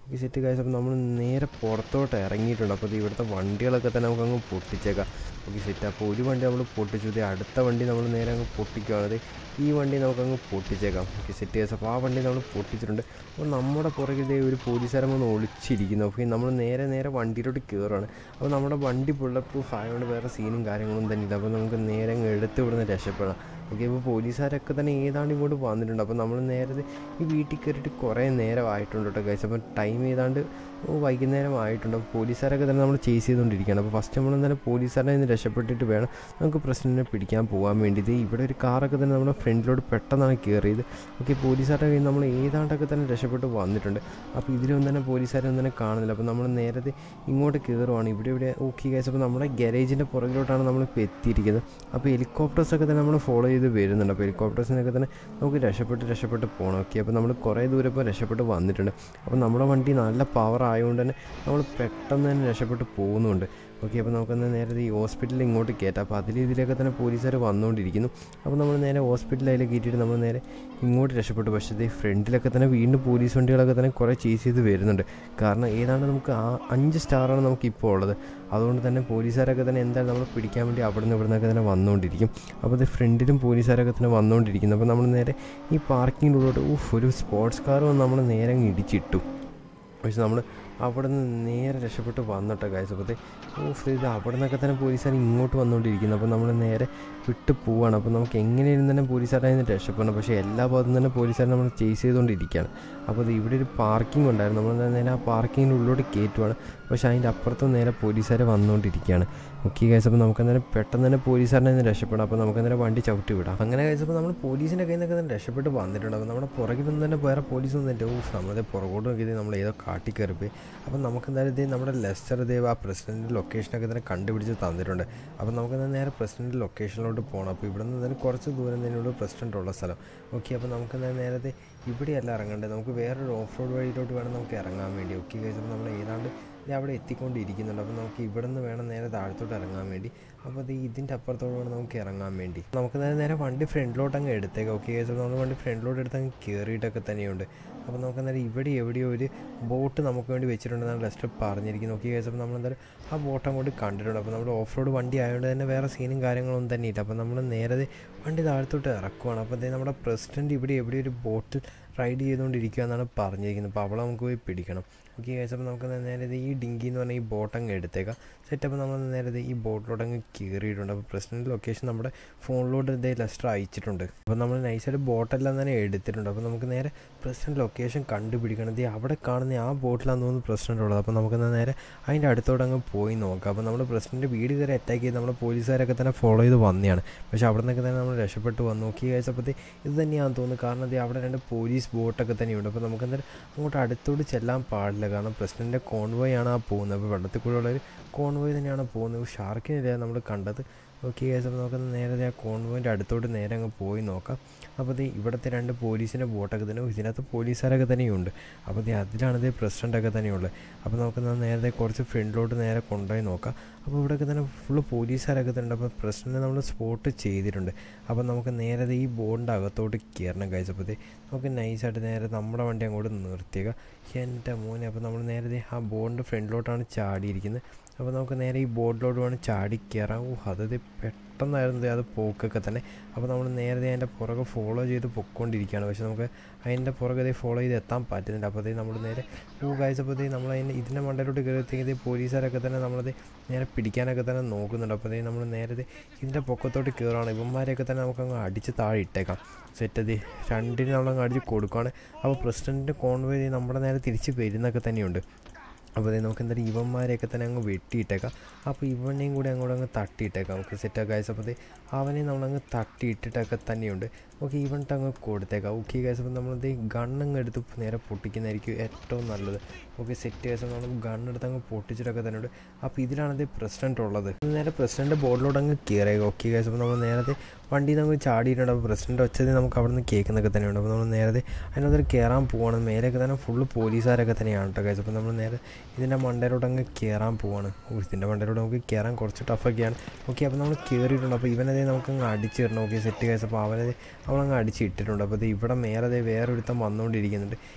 ഓക്കെ സെറ്റ് കാഴ്ച അപ്പോൾ നമ്മൾ നേരെ പുറത്തോട്ട് ഇറങ്ങിയിട്ടുണ്ട് അപ്പോൾ ഇത് ഇവിടുത്തെ വണ്ടികളൊക്കെ തന്നെ നമുക്ക് അങ്ങ് പൊട്ടിച്ചേക്കാം ഓക്കെ സെറ്റ് അപ്പോൾ ഒരു വണ്ടി നമ്മൾ പൊട്ടിച്ചു ഇത് അടുത്ത വണ്ടി നമ്മൾ നേരെ അങ്ങ് പൊട്ടിക്കുകയാണത് ഈ വണ്ടി നമുക്കങ്ങ് പൊട്ടിച്ചേക്കാം ഓക്കെ സെറ്റ് കേസ് അപ്പോൾ ആ വണ്ടി നമ്മൾ പൊട്ടിച്ചിട്ടുണ്ട് അപ്പോൾ നമ്മുടെ പുറകിൽ ദേ ഒരു പോലീസുകാരൻ വന്ന് ഒളിച്ചിരിക്കുന്നു ഓക്കെ നമ്മൾ നേരെ നേരെ വണ്ടിയിലോട്ട് കയറുകയാണ് അപ്പോൾ നമ്മുടെ വണ്ടി ബുള്ളറ്റ് പ്രൂഫ് ആയതുകൊണ്ട് വേറെ സീനും കാര്യങ്ങളൊന്നും തന്നെ ഇല്ല അപ്പോൾ നമുക്ക് നേരെ അങ്ങ് എടുത്ത് ഇവിടുന്ന് രക്ഷപ്പെടാം ഓക്കെ അപ്പോൾ പോലീസുകാരൊക്കെ തന്നെ ഏതാണ്ട് ഇങ്ങോട്ട് വന്നിട്ടുണ്ട് അപ്പോൾ നമ്മൾ നേരത്തെ ഈ വീട്ടിൽ കയറിയിട്ട് കുറേ നേരമായിട്ടുണ്ട് കേട്ടോ ഗൈസ് അപ്പോൾ ടൈം ഏതാണ്ട് വൈകുന്നേരം ആയിട്ടുണ്ട് അപ്പോൾ പോലീസുകാരൊക്കെ തന്നെ നമ്മൾ ചേസ് ചെയ്തുകൊണ്ടിരിക്കുകയാണ് അപ്പോൾ ഫസ്റ്റ് നമ്മൾ തന്നെ പോലീസുകാരെ നിന്ന് രക്ഷപ്പെട്ടിട്ട് വേണം നമുക്ക് പ്രസിഡന്റിനെ പിടിക്കാൻ പോകാൻ വേണ്ടിയിട്ട് ഇവിടെ ഒരു കാറൊക്കെ തന്നെ നമ്മുടെ ഫ്രണ്ടിലോട്ട് പെട്ടെന്നാണ് കയറിയത് ഓക്കെ പോലീസുകാരുടെ കയ്യിൽ നമ്മൾ ഏതാണ്ടൊക്കെ തന്നെ രക്ഷപ്പെട്ട് വന്നിട്ടുണ്ട് അപ്പോൾ ഇതിലൊന്നും തന്നെ പോലീസുകാരെ ഒന്നും തന്നെ കാണുന്നില്ല അപ്പോൾ നമ്മൾ നേരത്തെ ഇങ്ങോട്ട് കയറുവാണ് ഇവിടെ ഇവിടെ ഓക്കെ ഗൈസ് അപ്പോൾ നമ്മുടെ ഗാരേജിൻ്റെ പുറകിലോട്ടാണ് നമ്മളിപ്പോൾ എത്തിയിരിക്കുന്നത് അപ്പോൾ ഹെലികോപ്റ്റേഴ്സൊക്കെ തന്നെ നമ്മൾ ഫോളോ ചെയ്ത് വരുന്നുണ്ട് അപ്പോൾ ഹെലികോപ്റ്റേഴ്സിനൊക്കെ തന്നെ നമുക്ക് രക്ഷപ്പെട്ട് രക്ഷപ്പെട്ട് പോകണം ഓക്കെ അപ്പോൾ നമ്മൾ കുറേ ദൂരം ഇപ്പോൾ രക്ഷപ്പെട്ട് വന്നിട്ടുണ്ട് അപ്പോൾ നമ്മുടെ വണ്ടി നല്ല പവർ ആയതുകൊണ്ട് തന്നെ നമ്മൾ പെട്ടെന്ന് തന്നെ രക്ഷപ്പെട്ട് പോകുന്നുണ്ട് ഓക്കെ അപ്പോൾ നമുക്കൊന്ന് നേരെ ഈ ഹോസ്പിറ്റലിൽ ഇങ്ങോട്ട് കയറ്റാം അപ്പോൾ അതിൽ ഇതിലൊക്കെ തന്നെ പോലീസുകാർ വന്നുകൊണ്ടിരിക്കുന്നു അപ്പോൾ നമ്മൾ നേരെ ഹോസ്പിറ്റലിൽ അതിൽ കയറ്റിയിട്ട് നമ്മൾ നേരെ ഇങ്ങോട്ട് രക്ഷപ്പെട്ടു പക്ഷേ ഇത് ഫ്രണ്ടിലൊക്കെ തന്നെ വീണ്ടും പോലീസ് വണ്ടികളൊക്കെ തന്നെ കുറേ ചേസ് ചെയ്ത് വരുന്നുണ്ട് കാരണം ഏതാണ്ട് നമുക്ക് ആ അഞ്ച് സ്റ്റാറാണ് നമുക്ക് ഇപ്പോൾ ഉള്ളത് അതുകൊണ്ട് തന്നെ പോലീസുകാരൊക്കെ തന്നെ എന്തായാലും നമ്മൾ പിടിക്കാൻ വേണ്ടി അവിടെ നിന്ന് ഇവിടെ നിന്നൊക്കെ തന്നെ വന്നുകൊണ്ടിരിക്കും അപ്പോൾ ഇത് ഫ്രണ്ടിലും പോലീസുകാരൊക്കെ തന്നെ വന്നുകൊണ്ടിരിക്കുന്നു അപ്പോൾ നമ്മൾ നേരെ ഈ പാർക്കിങ്ങിൻ്റെ ഉള്ളിലോട്ട് ഊഫ് ഒരു സ്പോർട്സ് കാർ വന്ന് നമ്മൾ നേരെ അങ്ങ് ഇടിച്ചിട്ടു പക്ഷെ നമ്മൾ അവിടെ നിന്ന് നേരെ രക്ഷപ്പെട്ട് വന്നിട്ടോ കാഴ്ച അപ്പോൾ ഓഫ് ഇത് അവിടെ നിന്നൊക്കെ തന്നെ പോലീസുകാർ ഇങ്ങോട്ട് വന്നുകൊണ്ടിരിക്കുന്നു അപ്പോൾ നമ്മൾ നേരെ വിട്ട് പോവാണ് അപ്പോൾ നമുക്ക് എങ്ങനെയായിരുന്നു തന്നെ പോലീസുകാരെ നിന്ന് രക്ഷപ്പെടണം പക്ഷേ എല്ലാ ഭാഗത്തും തന്നെ പോലീസുകാരെ നമ്മൾ ചേസ് ചെയ്തുകൊണ്ടിരിക്കുകയാണ് അപ്പോൾ ഇത് ഇവിടെ ഒരു പാർക്കിംഗ് ഉണ്ടായിരുന്നു നമ്മൾ നേരെ ആ പാർക്കിങ്ങിൻ്റെ ഉള്ളിലോട്ട് കയറ്റുവാണ് പക്ഷേ അതിൻ്റെ അപ്പുറത്തും നേരെ പോലീസുകാർ വന്നുകൊണ്ടിരിക്കുകയാണ് ഓക്കെ കഴിച്ച് അപ്പോൾ നമുക്ക് അന്നേരം പെട്ടെന്ന് തന്നെ പോലീസുകാരനെ നിന്ന് രക്ഷപ്പെടാം അപ്പോൾ നമുക്ക് അന്നേരം വണ്ടി ചവിട്ടി വിടാം അങ്ങനെ കഴിച്ചപ്പോൾ നമ്മൾ പോലീസിൻ്റെ കയ്യിൽ നിന്നൊക്കെ തന്നെ രക്ഷപ്പെട്ട് വന്നിട്ടുണ്ട് അപ്പോൾ നമ്മുടെ പുറകിൽ നിന്ന് തന്നെ വേറെ പോലീസ് വന്നിട്ട് ഓ നമ്മളത് പുറകോട്ട് നോക്കിയത് നമ്മൾ ഏതോ കാട്ടി കയറിപ്പോയി അപ്പോൾ നമുക്ക് എന്തായാലും ഇത് നമ്മുടെ ലെസ്റ്റർ ദേവ് ആ പ്രസിഡൻറ്റ് ലൊക്കേഷനൊക്കെ തന്നെ കണ്ടുപിടിച്ച് തന്നിട്ടുണ്ട് അപ്പോൾ നമുക്ക് നേരെ പ്രസിഡൻറ്റ് ലൊക്കേഷനിലോട്ട് പോകണം അപ്പോൾ ഇവിടെ നിന്ന് തന്നെ കുറച്ച് ദൂരം തന്നെയുള്ളൂ പ്രസിഡൻ്റ് ഉള്ള സ്ഥലം ഓക്കെ അപ്പോൾ നമുക്ക് നേരത്തെ ഇവിടെയല്ല ഇറങ്ങേണ്ടത് നമുക്ക് വേറൊരു ഓഫ് റോഡ് വഴിയിലോട്ട് വേണം നമുക്ക് ഇറങ്ങാൻ വേണ്ടി ഓക്കെ കഴിച്ചപ്പോൾ നമ്മൾ ഏതാണ്ട് ഇത് അവിടെ എത്തിക്കൊണ്ടിരിക്കുന്നുണ്ട് അപ്പോൾ നമുക്ക് ഇവിടെ നിന്ന് വേണം നേരെ താഴത്തോട്ട് ഇറങ്ങാൻ വേണ്ടി അപ്പോൾ അത് ഇതിൻ്റെ അപ്പുറത്തോട്ട് വേണം നമുക്ക് ഇറങ്ങാൻ വേണ്ടി നമുക്ക് നേരെ നേരെ വണ്ടി ഫ്രണ്ടിലോട്ട് അങ്ങ് എടുത്തേക്കാം ഓക്കെ കഴിച്ചപ്പോൾ നമ്മൾ വണ്ടി ഫ്രണ്ടിലോട്ട് എടുത്ത് അങ്ങ് കയറിയിട്ടൊക്കെ തന്നെയുണ്ട് അപ്പോൾ നമുക്ക് അന്നേരം ഇവിടെ എവിടെയോ ഒരു ബോട്ട് നമുക്ക് വേണ്ടി വെച്ചിട്ടുണ്ടെന്നാണ് ലെസ്റ്റർ പറഞ്ഞിരിക്കുന്നത് ഓക്കെ കഴിച്ചപ്പോൾ നമ്മൾ എന്തായാലും ആ ബോട്ട് അങ്ങോട്ട് കണ്ടിട്ടുണ്ട് അപ്പോൾ നമ്മൾ ഓഫ് റോഡ് വണ്ടി ആയതുകൊണ്ട് തന്നെ വേറെ സീനും കാര്യങ്ങളൊന്നും തന്നെ ഇല്ല അപ്പോൾ നമ്മൾ നേരെ വണ്ടി താഴത്തോട്ട് ഇറക്കുവാണ് അപ്പോൾ അതേ നമ്മുടെ പ്രസിഡൻറ്റ് ഇവിടെ എവിടെ ഒരു ബോട്ടിൽ റൈഡ് ചെയ്തുകൊണ്ടിരിക്കുക എന്നാണ് പറഞ്ഞിരിക്കുന്നത് അപ്പോൾ അവളെ നമുക്ക് പോയി പിടിക്കണം ഓക്കെ കഴിച്ചപ്പോൾ നമുക്ക് നേരെ ഈ ഡിങ്കി എന്ന് പറഞ്ഞാൽ ഈ ബോട്ട് അങ്ങ് എടുത്തേക്കാം സെറ്റപ്പ് നമ്മൾ നേരെ ഈ ബോട്ടിലോട്ട് അങ്ങ് കയറിയിട്ടുണ്ട് അപ്പോൾ പ്രസിഡൻറ്റ് ലൊക്കേഷൻ നമ്മുടെ ഫോണിലോട്ട് ഇതേ ലെസ്റ്റർ അയച്ചിട്ടുണ്ട് അപ്പോൾ നമ്മൾ നൈസായിട്ട് ബോട്ടെല്ലാം തന്നെ എടുത്തിട്ടുണ്ട് അപ്പോൾ നമുക്ക് നേരെ പ്രസിഡൻറ്റ് ലൊക്കേഷൻ കണ്ടുപിടിക്കണം ഇത് അവിടെ കാണുന്ന ആ ബോട്ടിലാന്ന് തോന്നുന്നു പ്രസിഡൻ്റ് ഉള്ളത് അപ്പോൾ നമുക്ക് നേരെ അതിൻ്റെ അടുത്തോട്ട് അങ്ങ് പോയി നോക്കാം അപ്പോൾ നമ്മൾ പ്രസിഡൻറ്റ് വീട് കയറി അറ്റാക്ക് ചെയ്ത് നമ്മുടെ പോലീസുകാരൊക്കെ തന്നെ ഫോളോ ചെയ്ത് വന്നതാണ് പക്ഷേ അവിടെ നിന്നൊക്കെ തന്നെ നമ്മൾ രക്ഷപ്പെട്ട് വന്നു നോക്കി കഴിച്ചപ്പോൾ ഇത് തന്നെയാണെന്ന് തോന്നുന്നു കാരണം അത് അവിടെ രണ്ട് പോലീസ് ബോട്ടൊക്കെ തന്നെയുണ്ട് അപ്പോൾ നമുക്ക് എന്തായാലും അങ്ങോട്ട് അടുത്തോട്ട് ചെല്ലാൻ പാടില്ല കാരണം പ്രസിഡൻറ്റിൻ്റെ കോൺവോയ് ആണ് ആ പോകുന്നത് അപ്പോൾ വെള്ളത്തിൽ കൂടെ ഉള്ളൊരു കോൺവോയ് തന്നെയാണ് പോകുന്നത് ഷാർക്കിനില്ല നമ്മൾ കണ്ടത് ഓക്കെ കേസ് അപ്പോൾ നമുക്ക് നേരെ ആ കോൺവോയിൻ്റെ അടുത്തോട്ട് നേരെ അങ്ങ് പോയി നോക്കാം അപ്പോൾ ഇത് ഇവിടുത്തെ രണ്ട് പോലീസിൻ്റെ ബോട്ടൊക്കെ തന്നെ ഇതിനകത്ത് പോലീസുകാരൊക്കെ തന്നെയുണ്ട് അപ്പോൾ ഇത് അതിലാണ് ഇത് പ്രസിഡൻ്റൊക്കെ തന്നെയുള്ളത് അപ്പോൾ നമുക്ക് നേരത്തെ കുറച്ച് ഫ്രണ്ടിലോട്ട് നേരെ കൊണ്ടുപോയി നോക്കാം അപ്പോൾ ഇവിടെയൊക്കെ തന്നെ ഫുള്ള് പോലീസുകാരൊക്കെ തന്നെ ഉണ്ട് അപ്പോൾ പ്രസിഡൻറ്റ് നമ്മൾ സ്പോട്ട് ചെയ്തിട്ടുണ്ട് അപ്പോൾ നമുക്ക് നേരെ ഈ ബോർഡിൻ്റെ അകത്തോട്ട് കയറണം കഴിച്ചപ്പോൾ നമുക്ക് നൈസായിട്ട് നേരെ നമ്മുടെ വണ്ടി അങ്ങോട്ട് നിർത്തിയേക്കാം എൻ്റെ മോനെ അപ്പോൾ നമ്മൾ നേരെ ആ ബോർഡിൻ്റെ ഫ്രണ്ടിലോട്ടാണ് ചാടിയിരിക്കുന്നത് അപ്പോൾ നമുക്ക് നേരെ ഈ ബോർഡിലോട്ട് വേണം ചാടി കയറാം ഓ അത് പെട്ടെന്നായിരുന്നു അത് പോക്കൊക്കെ തന്നെ അപ്പോൾ നമ്മൾ നേരത്തെ അതിൻ്റെ പുറകെ ഫോളോ ചെയ്ത് പൊയ്ക്കൊണ്ടിരിക്കുകയാണ് പക്ഷേ നമുക്ക് അതിൻ്റെ പുറകെ ഫോളോ ചെയ്ത് എത്താൻ പറ്റുന്നില്ല അപ്പോൾ നമ്മൾ നേരെ ഓ കാഴ്ചപ്പോൾ നമ്മൾ അതിൻ്റെ ഇതിൻ്റെ മണ്ടയിലോട്ട് കയറിയെത്തിയത് പോലീസുകാരൊക്കെ തന്നെ നമ്മളത് നേരെ പിടിക്കാനൊക്കെ തന്നെ നോക്കുന്നുണ്ട് അപ്പോൾ നമ്മൾ നേരത്തെ ഇതിൻ്റെ പൊക്കത്തോട്ട് കയറുകയാണ് ഇവന്മാരെയൊക്കെ തന്നെ നമുക്കങ്ങ് അടിച്ച് താഴെ ഇട്ടേക്കാം സെറ്റത് രണ്ടിന് നമ്മളങ്ങ് അടിച്ച് കൊടുക്കുകയാണ് അപ്പോൾ പ്രസിഡൻറ്റിൻ്റെ കോൺവേ നമ്മുടെ നേരെ തിരിച്ച് വരുന്നൊക്കെ തന്നെയുണ്ട് അപ്പോൾ അതായത് നമുക്ക് എന്തായാലും ഇവന്മാരെയൊക്കെ തന്നെ അങ്ങ് വെട്ടിയിട്ടേക്കാം അപ്പോൾ ഇവനെയും കൂടി അങ്ങോട്ട് അങ്ങ് തട്ടിയിട്ടേക്കാം നമുക്ക് സെറ്റാക്കി ഗൈസ് അപ്പോൾ അവനെ നമ്മളങ്ങ് തട്ടിയിട്ടിട്ടൊക്കെ തന്നെയുണ്ട് ഓക്കെ ഇവൻട്ട് അങ്ങ് കൊടുത്തേക്കാം ഓക്കെ ഗൈസ് അപ്പോൾ നമ്മളത് ഗണ്ണങ്ങ് എടുത്ത് നേരെ പൊട്ടിക്കുന്നതായിരിക്കും ഏറ്റവും നല്ലത് ഓക്കെ സെറ്റ് ഗൈസ് നമ്മൾ ഗണ്ണെടുത്ത് അങ്ങ് പൊട്ടിച്ചിട്ടൊക്കെ തന്നെയുണ്ട് അപ്പോൾ ഇതിലാണത് പ്രസിഡൻറ്റ് ഉള്ളത് നേരെ പ്രസിഡൻറ്റ് ബോർഡിലോട്ട് അങ്ങ് കയറിയേക്കാം ഓക്കെ ഗൈസ് അപ്പോൾ നമ്മൾ നേരത്തെ വണ്ടിയിൽ നമുക്ക് ചാടിയിട്ടുണ്ട് അപ്പോൾ പ്രസിഡൻറ്റ് ഒച്ചത് നമുക്ക് അവിടെ നിന്ന് കേൾക്കുന്നൊക്കെ തന്നെയുണ്ട് അപ്പോൾ നമ്മൾ നേരത്തെ അതിനകത്ത് കയറാൻ പോവാണ് മേലെയൊക്കെ തന്നെ ഫുള്ള് പോലീസുകാരൊക്കെ തന്നെയാണ് കേട്ടോ ഗൈസ് അപ്പോൾ നമ്മൾ നേരെ ഇതിൻ്റെ മണ്ടയിലോട്ട് അങ്ങ് കയറാൻ പോവാണ് ഓ ഇതിൻ്റെ മണ്ടയിലോട്ട് നമുക്ക് കയറാൻ കുറച്ച് ടഫൊക്കെയാണ് ഓക്കെ അപ്പോൾ നമ്മൾ കയറിയിട്ടുണ്ട് അപ്പോൾ ഇവനതേ നമുക്ക് അങ്ങ് അടിച്ചിടണം ഓക്കെ സെറ്റ് കേസ് അപ്പോൾ അവനത് അവളങ്ങ് അടിച്ചിട്ടിട്ടുണ്ട് അപ്പോൾ ഇത് ഇവിടെ മേലെ വേറൊരുത്തം വന്നുകൊണ്ടിരിക്കുന്നുണ്ട്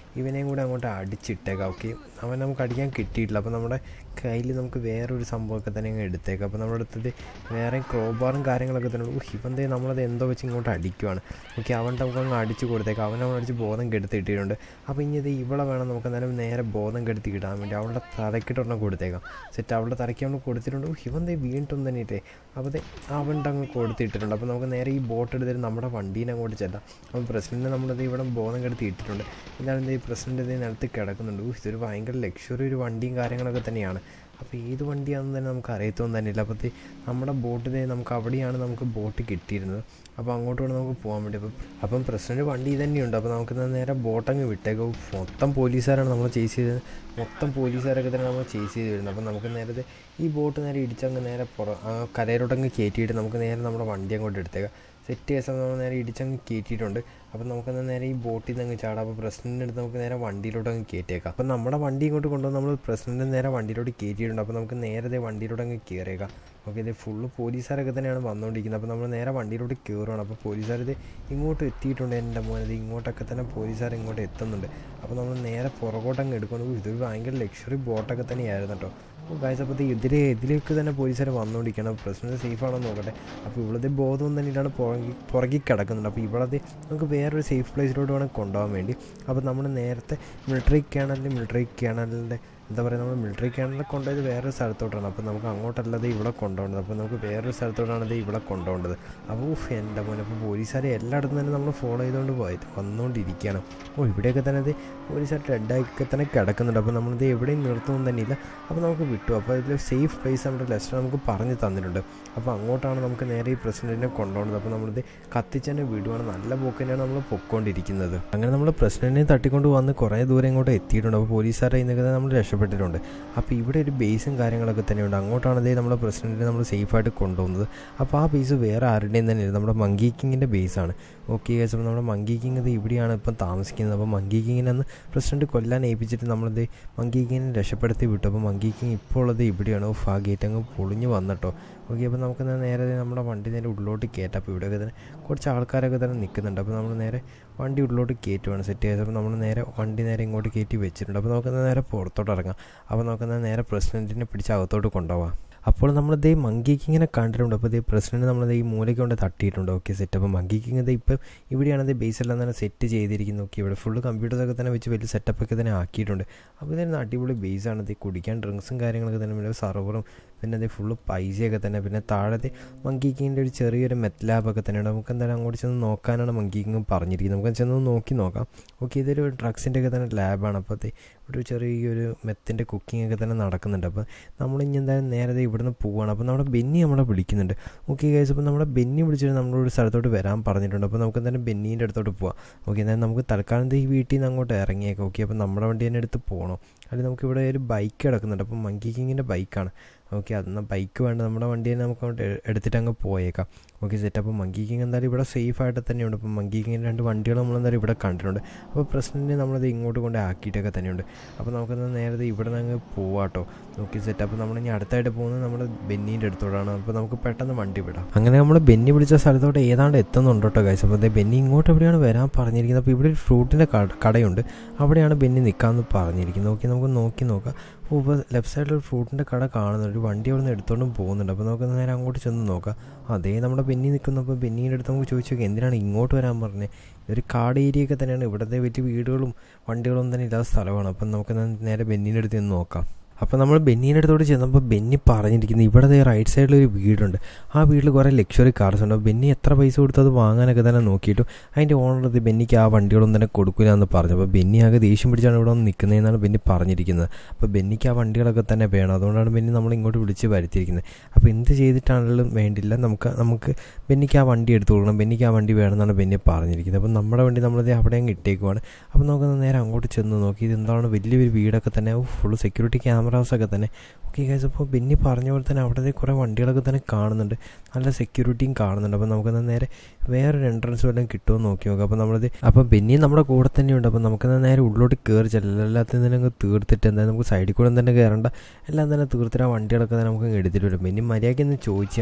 ഇവനെയും കൂടെ അങ്ങോട്ട് അടിച്ചിട്ടേക്കാം ഓക്കെ അവൻ നമുക്ക് അടിക്കാൻ കിട്ടിയിട്ടില്ല അപ്പോൾ നമ്മുടെ കയ്യിൽ നമുക്ക് വേറൊരു സംഭവമൊക്കെ തന്നെ അങ്ങ് എടുത്തേക്കാം അപ്പോൾ നമ്മുടെ അടുത്തത് വേറെ ക്രോബാറും കാര്യങ്ങളൊക്കെ തന്നെ ഉണ്ട് ഇവന്തേ നമ്മളത് എന്തോ വെച്ച് ഇങ്ങോട്ട് അടിക്കുവാണ് ഓക്കെ അവൻ നമുക്ക് അങ്ങ് അടിച്ച് കൊടുത്തേക്കാം അവൻ അവൻ അടിച്ച് ബോധം കെടുത്തിട്ടിട്ടുണ്ട് അപ്പോൾ ഇനി ഇത് ഇവളെ വേണം നമുക്ക് എന്തായാലും നേരെ ബോധം കെടുത്തി ഇടാൻ വേണ്ടി അവളുടെ തലക്കിട്ടൊരെണ്ണം കൊടുത്തേക്കാം സെറ്റ് അവളുടെ തലയ്ക്ക് നമ്മൾ കൊടുത്തിട്ടുണ്ട് ഇവന്തേ വീണ്ടും തന്നെ ഇട്ടേ അപ്പോൾ ദേ അവൻ്റെ അങ്ങ് കൊടുത്തിട്ടിട്ടുണ്ട് അപ്പോൾ നമുക്ക് നേരെ ഈ ബോട്ട് എടുത്തിട്ട് നമ്മുടെ വണ്ടീനെ അങ്ങോട്ട് ചെല്ലാം അപ്പോൾ പ്രസിഡൻറ്റ് നമ്മളിത് ഇവിടെ ബോധം കെടുത്തി ഇട്ടിട്ടുണ്ട് എന്തായാലും ഈ പ്രസിഡൻറ്റ് ഇത് നിലത്ത് കിടക്കുന്നുണ്ട് ഊ, ഇതൊരു ഭയങ്കര ലക്ഷറി ഒരു വണ്ടിയും കാര്യങ്ങളൊക്കെ തന്നെയാണ് അപ്പോൾ ഏത് വണ്ടിയാണെന്ന് തന്നെ നമുക്ക് അറിയത്തൊന്നും തന്നെ ഇല്ല അപ്പോഴത്തെ നമ്മുടെ ബോട്ടിൽ നമുക്ക് അവിടെയാണ് നമുക്ക് ബോട്ട് കിട്ടിയിരുന്നത് അപ്പോൾ അങ്ങോട്ട് വേണം നമുക്ക് പോകാൻ വേണ്ടി അപ്പം അപ്പം പ്രസിഡൻറ്റ് വണ്ടി തന്നെയുണ്ട് അപ്പോൾ നമുക്ക് ഇന്ന് നേരെ ബോട്ടങ്ങ് വിട്ടേക്കും മൊത്തം പോലീസുകാരാണ് നമ്മൾ ചേസ് ചെയ്തത് മൊത്തം പോലീസുകാരൊക്കെ തന്നെ നമ്മൾ ചേസ് ചെയ്ത് വരുന്നത് അപ്പോൾ നമുക്ക് നേരത്തെ ഈ ബോട്ട് നേരെ ഇടിച്ചങ്ങ് നേരെ പുറ ആ കരയിലോട്ടങ്ങ് കയറ്റിയിട്ട് നമുക്ക് നേരെ നമ്മുടെ വണ്ടി അങ്ങോട്ട് എടുത്തേക്കാം സെറ്റ് കേസ് നമ്മൾ നേരെ ഇടിച്ചങ്ങ് കയറ്റിയിട്ടുണ്ട് അപ്പം നമുക്കെന്നാൽ നേരെ ഈ ബോട്ടിൽ നിന്ന് അങ്ങ് ചാടാം അപ്പോൾ പ്രസിഡൻറ്റിൻ്റെ അടുത്ത് നമുക്ക് നേരെ വണ്ടിയിലോട്ട് അങ്ങ് കയറ്റിയേക്കാം അപ്പം നമ്മുടെ വണ്ടി ഇങ്ങോട്ട് കൊണ്ടുവന്ന് നമ്മൾ പ്രസിഡൻറ്റ് നേരെ വണ്ടിയിലോട്ട് കയറ്റിയിട്ടുണ്ട് അപ്പോൾ നമുക്ക് നേരത്തെ വണ്ടിയിലോട്ട് അങ്ങ് കയറിയേക്കാം ഓക്കെ ഇത് ഫുള്ള് പോലീസുകാരൊക്കെ തന്നെയാണ് വന്നുകൊണ്ടിരിക്കുന്നത് അപ്പോൾ നമ്മൾ നേരെ വണ്ടിയിലോട്ട് കയറുകയാണ് അപ്പോൾ പോലീസുകാർ ഇത് ഇങ്ങോട്ട് എത്തിയിട്ടുണ്ട് എൻ്റെ മോനെ ഇത് ഇങ്ങോട്ടൊക്കെ തന്നെ പോലീസുകാർ ഇങ്ങോട്ട് എത്തുന്നുണ്ട് അപ്പോൾ നമ്മൾ നേരെ പുറകോട്ട് അങ്ങ് എടുക്കണം ഇതൊരു ഭയങ്കര ലക്ഷറി ബോട്ടൊക്കെ തന്നെയായിരുന്നു കേട്ടോ അപ്പോൾ ഗായ്സ് അപ്പോൾ ഇതിലെ ഇതിലേക്ക് തന്നെ പോലീസുകാർ വന്നുകൊണ്ടിരിക്കണം പ്രസിഡന്റ് സേഫ് ആണോ നോക്കട്ടെ അപ്പോൾ ഇവിടുത്തെ ബോധം തന്നെ ഇല്ലാണ്ട് പുറകി പുറകിൽ കിടക്കുന്നുണ്ട് അപ്പോൾ ഇവിടെ നമുക്ക് വേറൊരു സേഫ് പ്ലേസിലോട്ട് വേണം കൊണ്ടുപോകാൻ വേണ്ടി അപ്പോൾ നമ്മൾ നേരത്തെ മിലിറ്ററി കേണലിൽ മിലിറ്ററി കേണലിൻ്റെ എന്താ പറയുക നമ്മൾ മിലിറ്ററി കേണലിൽ കൊണ്ടുപോയത് വേറൊരു സ്ഥലത്തോട്ടാണ് അപ്പോൾ നമുക്ക് അങ്ങോട്ടല്ലാതെ ഇവിടെ കൊണ്ടുപോകേണ്ടത് അപ്പോൾ നമുക്ക് വേറൊരു സ്ഥലത്തോട്ടാണ് ഇത് ഇവിടെ കൊണ്ടുപോകേണ്ടത് അപ്പോൾ ഉഫ്, എൻ്റെ മോനെ അപ്പോൾ പോലീസുകാരെ എല്ലായിടത്തും തന്നെ നമ്മൾ ഫോളോ ചെയ്തുകൊണ്ട് പോയത് വന്നുകൊണ്ടിരിക്കുകയാണ് ഓ ഇവിടെയൊക്കെ തന്നെ ഇത് പോലീസുകാർ റെഡായൊക്കെ തന്നെ കിടക്കുന്നുണ്ട് അപ്പോൾ നമ്മളിത് എവിടെയും നിർത്തുമെന്ന് തന്നെ ഇല്ല അപ്പോൾ നമുക്ക് വിട്ടു അപ്പോൾ ഇതിൽ സേഫ് പ്ലേസ് നമ്മുടെ ലെസ്റ്റർ നമുക്ക് പറഞ്ഞു തന്നിട്ടുണ്ട് അപ്പോൾ അങ്ങോട്ടാണ് നമുക്ക് നേരെ ഈ പ്രസിഡന്റിനെ കൊണ്ടുപോകുന്നത് അപ്പോൾ നമ്മളിത് കത്തിച്ചെന്നെ വിടുവാണ് നല്ല പോക്ക് തന്നെയാണ് നമ്മൾ പൊക്കോണ്ടിരിക്കുന്നത് അങ്ങനെ നമ്മൾ പ്രസിഡന്റിനെ തട്ടിക്കൊണ്ട് വന്ന് കുറേ ദൂരം ഇങ്ങോട്ട് എത്തിയിട്ടുണ്ട് അപ്പോൾ പോലീസുകാരെ ഇന്നൊക്കെ നമ്മൾ രക്ഷപ്പെട്ടിട്ടുണ്ട് അപ്പോൾ ഇവിടെ ഒരു ബേസും കാര്യങ്ങളൊക്കെ തന്നെയുണ്ട് അങ്ങോട്ടാണ് ഇതേ നമ്മുടെ പ്രസിഡന്റിനെ നമ്മൾ സേഫായിട്ട് കൊണ്ടുപോകുന്നത് അപ്പോൾ ആ ബേസ് വേറെ ആരുടെയും തന്നെ ഇല്ല നമ്മുടെ മങ്കി കിങ്ങിൻ്റെ ബേസാണ് ഓക്കെ ഗൈസ് അപ്പോൾ നമ്മുടെ മങ്കി കിങ് ഇത് ഇവിടെയാണ് ഇപ്പം താമസിക്കുന്നത് അപ്പോൾ മങ്കി കിങ്ങിനെ അന്ന് പ്രസിഡന്റ് കൊല്ലാൻ ഏൽപ്പിച്ചിട്ട് നമ്മളിത് മങ്കി കിങ്ങിനെ രക്ഷപ്പെടുത്തി വിട്ടു അപ്പോൾ മങ്കി കിങ് ഇപ്പോൾ ഉള്ളത് ഇവിടെയാണ് ഓഫ് ആ ഗേറ്റ് അങ്ങ് പൊളിഞ്ഞ് വന്നിട്ടോ ഓക്കെ അപ്പോൾ നമുക്ക് എന്നാ നേരെ നമ്മുടെ വണ്ടി നേരെ ഉള്ളിലോട്ട് കയറ്റാം അപ്പോൾ ഇവിടെയൊക്കെ തന്നെ കുറച്ച് ആൾക്കാരൊക്കെ തന്നെ നിൽക്കുന്നുണ്ട് അപ്പോൾ നമ്മൾ നേരെ വണ്ടി ഉള്ളിലോട്ട് കയറ്റുവാണ് സെറ്റ് ചെയ്തത് അപ്പോൾ നമ്മൾ നേരെ വണ്ടി നേരെ ഇങ്ങോട്ട് കയറ്റി വെച്ചിട്ടുണ്ട് അപ്പോൾ നമുക്ക് നേരെ പുറത്തോട്ട് ഇറങ്ങാം അപ്പോൾ നമുക്ക് നേരെ പ്രസിഡന്റിനെ പിടിച്ച് അകത്തോട്ട് കൊണ്ടുപോകാം അപ്പോൾ നമ്മൾ ദേ മങ്കി കിങ്ങിനെ കണ്ടിട്ടുണ്ട് അപ്പോൾ ദേ പ്രസിഡന്റ് നമ്മൾ ഈ മൂലയ്ക്ക് കൊണ്ട് തട്ടിയിട്ടുണ്ട് ഓക്കെ സെറ്റ് അപ്പോൾ മങ്കി കിങ് ദേ ഇപ്പം ഇവിടെയാണ് ദേ ബേസ് എല്ലാം തന്നെ സെറ്റ് ചെയ്തിരിക്കുന്നത് ഓക്കെ ഇവിടെ ഫുള്ള് കമ്പ്യൂട്ടേഴ്സൊക്കെ തന്നെ വെച്ച് വലിയ സെറ്റപ്പൊക്കെ തന്നെ ആക്കിയിട്ടുണ്ട് അപ്പോൾ ഇതൊരു അടിപൊളി ബേസാണ് ഇത് കുടിക്കാൻ ഡ്രിങ്ക്സും കാര്യങ്ങളൊക്കെ തന്നെ പിന്നെ സർവറും പിന്നെ അത് ഫുള്ള് പൈസയൊക്കെ തന്നെ പിന്നെ താഴത്തെ മങ്കി കിങ്ങിൻ്റെ ഒരു ചെറിയൊരു മെത്ത് ലാബൊക്കെ തന്നെയുണ്ട് നമുക്ക് എന്തായാലും അങ്ങോട്ട് ചെന്ന് നോക്കാനാണ് മങ്കി കിങ് പറഞ്ഞിരിക്കുന്നത് നമുക്ക് ചെന്ന് നോക്കി നോക്കാം ഓക്കെ ഇതൊരു ഡ്രഗ്സിൻ്റെ ഒക്കെ തന്നെ ലാബാണ് അപ്പോൾ അത് ഒരു ചെറിയൊരു മെത്തിൻ്റെ കുക്കിംഗ് ഒക്കെ തന്നെ നടക്കുന്നുണ്ട് അപ്പോൾ നമ്മളിനി എന്തായാലും നേരത്തെ ഇവിടുന്ന് പോവുകയാണ് അപ്പോൾ നമ്മുടെ ബെന്നി നമ്മളെ വിളിക്കുന്നുണ്ട് ഓക്കെ ഗൈസ് അപ്പോൾ നമ്മുടെ ബെന്നി വിളിച്ചിട്ട് നമ്മളൊരു സ്ഥലത്തോട്ട് വരാൻ പറഞ്ഞിട്ടുണ്ട് അപ്പോൾ നമുക്ക് എന്തായാലും ബെന്നീൻ്റെ അടുത്തോട്ട് പോവാം ഓക്കെ എന്തായാലും നമുക്ക് തൽക്കാലം ദേ ഈ വീട്ടിൽ നിന്ന് അങ്ങോട്ട് ഇറങ്ങിയേക്കാം ഓക്കെ അപ്പോൾ നമ്മുടെ വണ്ടി തന്നെ എടുത്ത് പോകണം അല്ലെങ്കിൽ നമുക്ക് ഇവിടെ ഒരു ബൈക്ക് കിടക്കുന്നുണ്ട് അപ്പോൾ മങ്കി കിങ്ങിൻ്റെ ബൈക്കാണ് ഓക്കെ അന്ന് ബൈക്ക് വേണ്ട നമ്മുടെ വണ്ടി തന്നെ നമുക്ക് അങ്ങോട്ട് എ- എടുത്തിട്ട് അങ്ങ് പോയേക്കാം ഓക്കെ സെറ്റ് അപ്പോൾ മങ്കി കിങ് എന്തായാലും ഇവിടെ സേഫ് ആയിട്ട് തന്നെയുണ്ട് അപ്പോൾ മങ്കി കിങ്ങിൻ്റെ രണ്ട് വണ്ടികൾ നമ്മൾ എന്തായാലും ഇവിടെ കണ്ടിട്ടുണ്ട് അപ്പോൾ പ്രസിഡന്റിനെ നമ്മളത് ഇങ്ങോട്ട് കൊണ്ട് ആക്കിയിട്ടൊക്കെ തന്നെയുണ്ട് അപ്പോൾ നമുക്കത് നേരത്തെ ഇവിടെ നിന്ന് അങ്ങ് പോവാട്ടോ ഓക്കെ സെറ്റ് അപ്പോൾ നമ്മൾ ഇനി അടുത്തായിട്ട് പോകുന്നത് നമ്മുടെ ബെന്നീൻ്റെ അടുത്തോടാണ് അപ്പോൾ നമുക്ക് പെട്ടെന്ന് വണ്ടി വിടാം അങ്ങനെ നമ്മൾ ബെന്നി വിളിച്ച സ്ഥലത്തോട്ട് ഏതാണ്ട് എത്തുന്നുണ്ട് കേട്ടോ ഗൈസ് അപ്പോൾ ദേ ബെന്നി ഇങ്ങോട്ട് എവിടെയാണ് വരാൻ പറഞ്ഞിരിക്കുന്നത് അപ്പോൾ ഇവിടെ ഒരു ഫ്രൂട്ടിൻ്റെ കടയുണ്ട് അവിടെയാണ് ബെന്നി നിൽക്കാമെന്ന് പറഞ്ഞിരിക്കുന്നത് ഓക്കെ നമുക്ക് നോക്കി നോക്കാം അപ്പോൾ ഇപ്പോൾ ലെഫ്റ്റ് സൈഡിൽ ഒരു ഫ്രൂട്ടിൻ്റെ കട കാണുന്നുണ്ട് ഒരു വണ്ടി അവിടെ നിന്ന് എടുത്തോണ്ടും പോകുന്നുണ്ട് അപ്പോൾ നമുക്ക് നേരെ അങ്ങോട്ട് ചെന്ന് നോക്കാം അതേ നമ്മുടെ ബെന്നി നിൽക്കുന്നു അപ്പോൾ ബെന്നീൻ്റെ അടുത്ത് നമുക്ക് ചോദിച്ചു നോക്കാം എന്തിനാണ് ഇങ്ങോട്ട് വരാൻ പറഞ്ഞത് ഇതൊരു കാട് ഏരിയ ഒക്കെ തന്നെയാണ് ഇവിടുത്തെ വലിയ വീടുകളും വണ്ടികളും തന്നെ ഇല്ലാത്ത സ്ഥലമാണ് അപ്പം നമുക്ക് എന്നാ നേരെ ബെന്നീൻ്റെ അടുത്ത് ചെന്ന് നോക്കാം അപ്പോൾ നമ്മൾ ബെന്നീൻ്റെ അടുത്തോട്ട് ചെന്നപ്പോൾ ബെന്നി പറഞ്ഞിരിക്കുന്നത് ഇവിടെ ദേ റൈറ്റ് സൈഡിൽ ഒരു വീടുണ്ട് ആ വീട്ടിൽ കുറേ ലക്ഷറി കാർസ് ഉണ്ട് ബെന്നി എത്ര പൈസ കൊടുത്ത് അത് വാങ്ങാനൊക്കെ തന്നെ നോക്കിയിട്ടും അതിൻ്റെ ഓണർ ഇത് ബെന്നിക്ക് ആ വണ്ടികളൊന്നും തന്നെ കൊടുക്കില്ല എന്ന് പറഞ്ഞു അപ്പോൾ ബെന്നി ആകെ ദേഷ്യം പിടിച്ചാണ് ഇവിടെ വന്ന് നിൽക്കുന്നതെന്നാണ് ബെന്നി പറഞ്ഞിരിക്കുന്നത് അപ്പോൾ ബെന്നിക്ക് ആ വണ്ടികളൊക്കെ തന്നെ വേണം അതുകൊണ്ടാണ് ബെന്നി നമ്മൾ ഇങ്ങോട്ട് വിളിച്ച് വരുത്തിയിരിക്കുന്നത് അപ്പോൾ എന്ത് ചെയ്തിട്ടാണെങ്കിലും വേണ്ടില്ല നമുക്ക് നമുക്ക് ബെന്നിക്ക് ആ വണ്ടി എടുത്തു കൊടുക്കണം ബെന്നിക്ക് ആ വണ്ടി വേണമെന്നാണ് ബെന്നി പറഞ്ഞിരിക്കുന്നത് അപ്പോൾ നമ്മുടെ വണ്ടി നമ്മളത് അവിടെ അങ്ങ് ഇട്ടേക്കുവാണ് അപ്പോൾ നമുക്ക് നേരെ അങ്ങോട്ട് ചെന്ന് നോക്കി ഇത് എന്താണ് വലിയൊരു വീടൊക്കെ തന്നെ ഫുൾ സെക്യൂരിറ്റി ക്യാമറാസ് ഒക്കെ തന്നെ ഓക്കെ ഗൈസ് അപ്പോൾ ബെന്നി പറഞ്ഞ പോലെ തന്നെ അവിടെ കുറേ വണ്ടികളൊക്കെ തന്നെ കാണുന്നുണ്ട് നല്ല സെക്യൂരിറ്റിയും കാണുന്നുണ്ട് അപ്പോൾ നമുക്ക് നേരെ വേറൊരു എൻട്രൻസ് വല്ലതും കിട്ടുമോ എന്ന് നോക്കി നോക്കാം അപ്പോൾ നമ്മളത് അപ്പോൾ ബെന്നി നമ്മുടെ കൂടെ തന്നെയുണ്ട് അപ്പോൾ നമുക്ക് നേരെ ഉള്ളിലോട്ട് കയറി ചെല്ലാം എല്ലാത്തിനും തന്നെ അങ്ങ് തീർത്തിട്ട് എന്തായാലും നമുക്ക് സൈഡിൽ കൂടെ തന്നെ കയറണ്ട എല്ലാം തന്നെ തീർത്തിട്ട് ആ വണ്ടികളൊക്കെ തന്നെ നമുക്ക് അങ്ങ് എടുത്തിട്ട് വരും ബെന്നി മര്യാദയ്ക്ക് ഒന്ന് ചോദിച്ചാണ്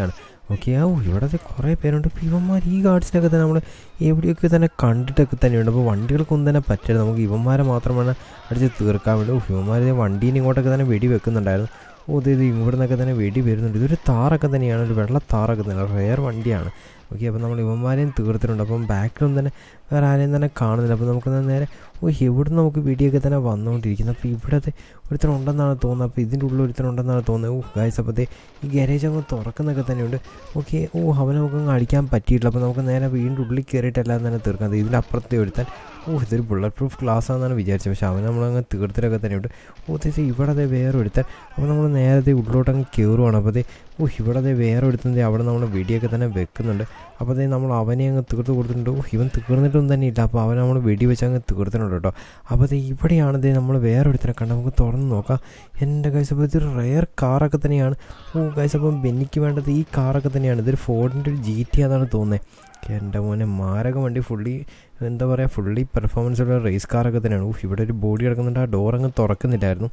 ഓക്കെ ആ ഇവിടത്തെ കുറേ പേരുണ്ട് ഇപ്പോൾ ഇവന്മാർ ഈ ഗാർഡ്സിനൊക്കെ തന്നെ നമ്മൾ എവിടെയൊക്കെ തന്നെ കണ്ടിട്ടൊക്കെ തന്നെയുണ്ട് അപ്പോൾ വണ്ടികൾക്കൊന്നും തന്നെ പറ്റില്ല നമുക്ക് ഇവന്മാരെ മാത്രമാണ് അടിച്ച് തീർക്കാൻ വേണ്ടി ഇവന്മാർ വണ്ടീനെ ഇങ്ങോട്ടൊക്കെ തന്നെ വെടി വെക്കുന്നുണ്ടായിരുന്നു ഓ ഇത് ഇവിടെ നിന്നൊക്കെ തന്നെ വെടി വരുന്നുണ്ട് ഇതൊരു താറൊക്കെ തന്നെയാണ് ഒരു വെള്ള താറൊക്കെ തന്നെ റെയർ വണ്ടിയാണ് ഓക്കെ അപ്പോൾ നമ്മൾ ഇവന്മാരെയും തീർത്തിട്ടുണ്ട് അപ്പം ബാക്കിലൊന്നും തന്നെ വേറെ ആരെയും തന്നെ കാണുന്നില്ല അപ്പോൾ നമുക്ക് നേരെ ഓ എവിടെ നമുക്ക് വെടിയൊക്കെ തന്നെ വന്നുകൊണ്ടിരിക്കുന്നത് അപ്പോൾ ഇവിടത്തെ ഒരുത്തരം ഉണ്ടെന്നാണ് തോന്നുന്നത് അപ്പോൾ ഇതിൻ്റെ ഉള്ളിൽ ഒരുത്തരം ഉണ്ടെന്നാണ് തോന്നുന്നത് ഓ ഗായ്സ് അപ്പോഴത്തെ ഈ ഗാരേജ് അങ്ങ് തുറക്കുന്നൊക്കെ തന്നെയുണ്ട് ഓക്കെ ഓ അവനെ നമുക്കങ്ങ് അടിക്കാൻ പറ്റിയിട്ടില്ല അപ്പോൾ നമുക്ക് നേരെ വീണ്ടും ഉള്ളിൽ കയറിയിട്ട് എല്ലാം തന്നെ തീർക്കാം ഇതിലപ്പുറത്തെ ഒരുത്താൻ ഓ ഇതൊരു ബുള്ളറ്റ് പ്രൂഫ് ഗ്ലാസ് ആണെന്നാണ് വിചാരിച്ചത് പക്ഷേ അവൻ നമ്മളങ്ങ് തീർത്തിട്ടൊക്കെ തന്നെയുണ്ട് ഓ തീർച്ച ഇവിടെ അതെ വേറെ ഒരുത്താൻ അപ്പോൾ നമ്മൾ നേരത്തെ ഉള്ളിലോട്ട് അങ്ങ് കയറുവാണ് അപ്പോൾ ഓ ഇവിടെ അതെ വേറെ ഒരുത്തൻ്റെ അവിടെ നമ്മൾ വെടിയൊക്കെ തന്നെ വെക്കുന്നുണ്ട് അപ്പോൾ അതേ നമ്മൾ അവനെ അങ്ങ് തീർത്ത് കൊടുത്തിട്ടുണ്ട് ഓ ഇവൻ തീർന്നിട്ടൊന്നും തന്നെ ഇല്ല അപ്പോൾ അവൻ നമ്മൾ വെടി വെച്ച് അങ്ങ് തീർത്തിട്ടുണ്ട് കേട്ടോ അപ്പോൾ അത് ഇവിടെയാണ് ദേ നമ്മൾ വേറെ ഒരുത്തനെ കണ്ട് നമുക്ക് തുറന്ന് നോക്കാം എൻ്റെ കൈസ് അപ്പോൾ ഇതൊരു റെയർ കാറൊക്കെ തന്നെയാണ് ഓ കൈസ് അപ്പം ബെന്നിക്ക് വേണ്ടത് ഈ കാറൊക്കെ തന്നെയാണ് ഇതൊരു ഫോർഡിൻ്റെ ഒരു ജി ടി അതാണ് തോന്നുന്നത് എൻ്റെ മോനെ മാരക വണ്ടി ഫുള്ളി എന്താ പറയുക ഫുള്ളി പെർഫോമൻസ് ഉള്ള റേസ് കാറൊക്കെ തന്നെയാണ് ഓ ഇവിടെ ഒരു ബോഡി കിടക്കുന്നുണ്ട് ആ ഡോർ അങ്ങ് തുറക്കുന്നില്ലായിരുന്നു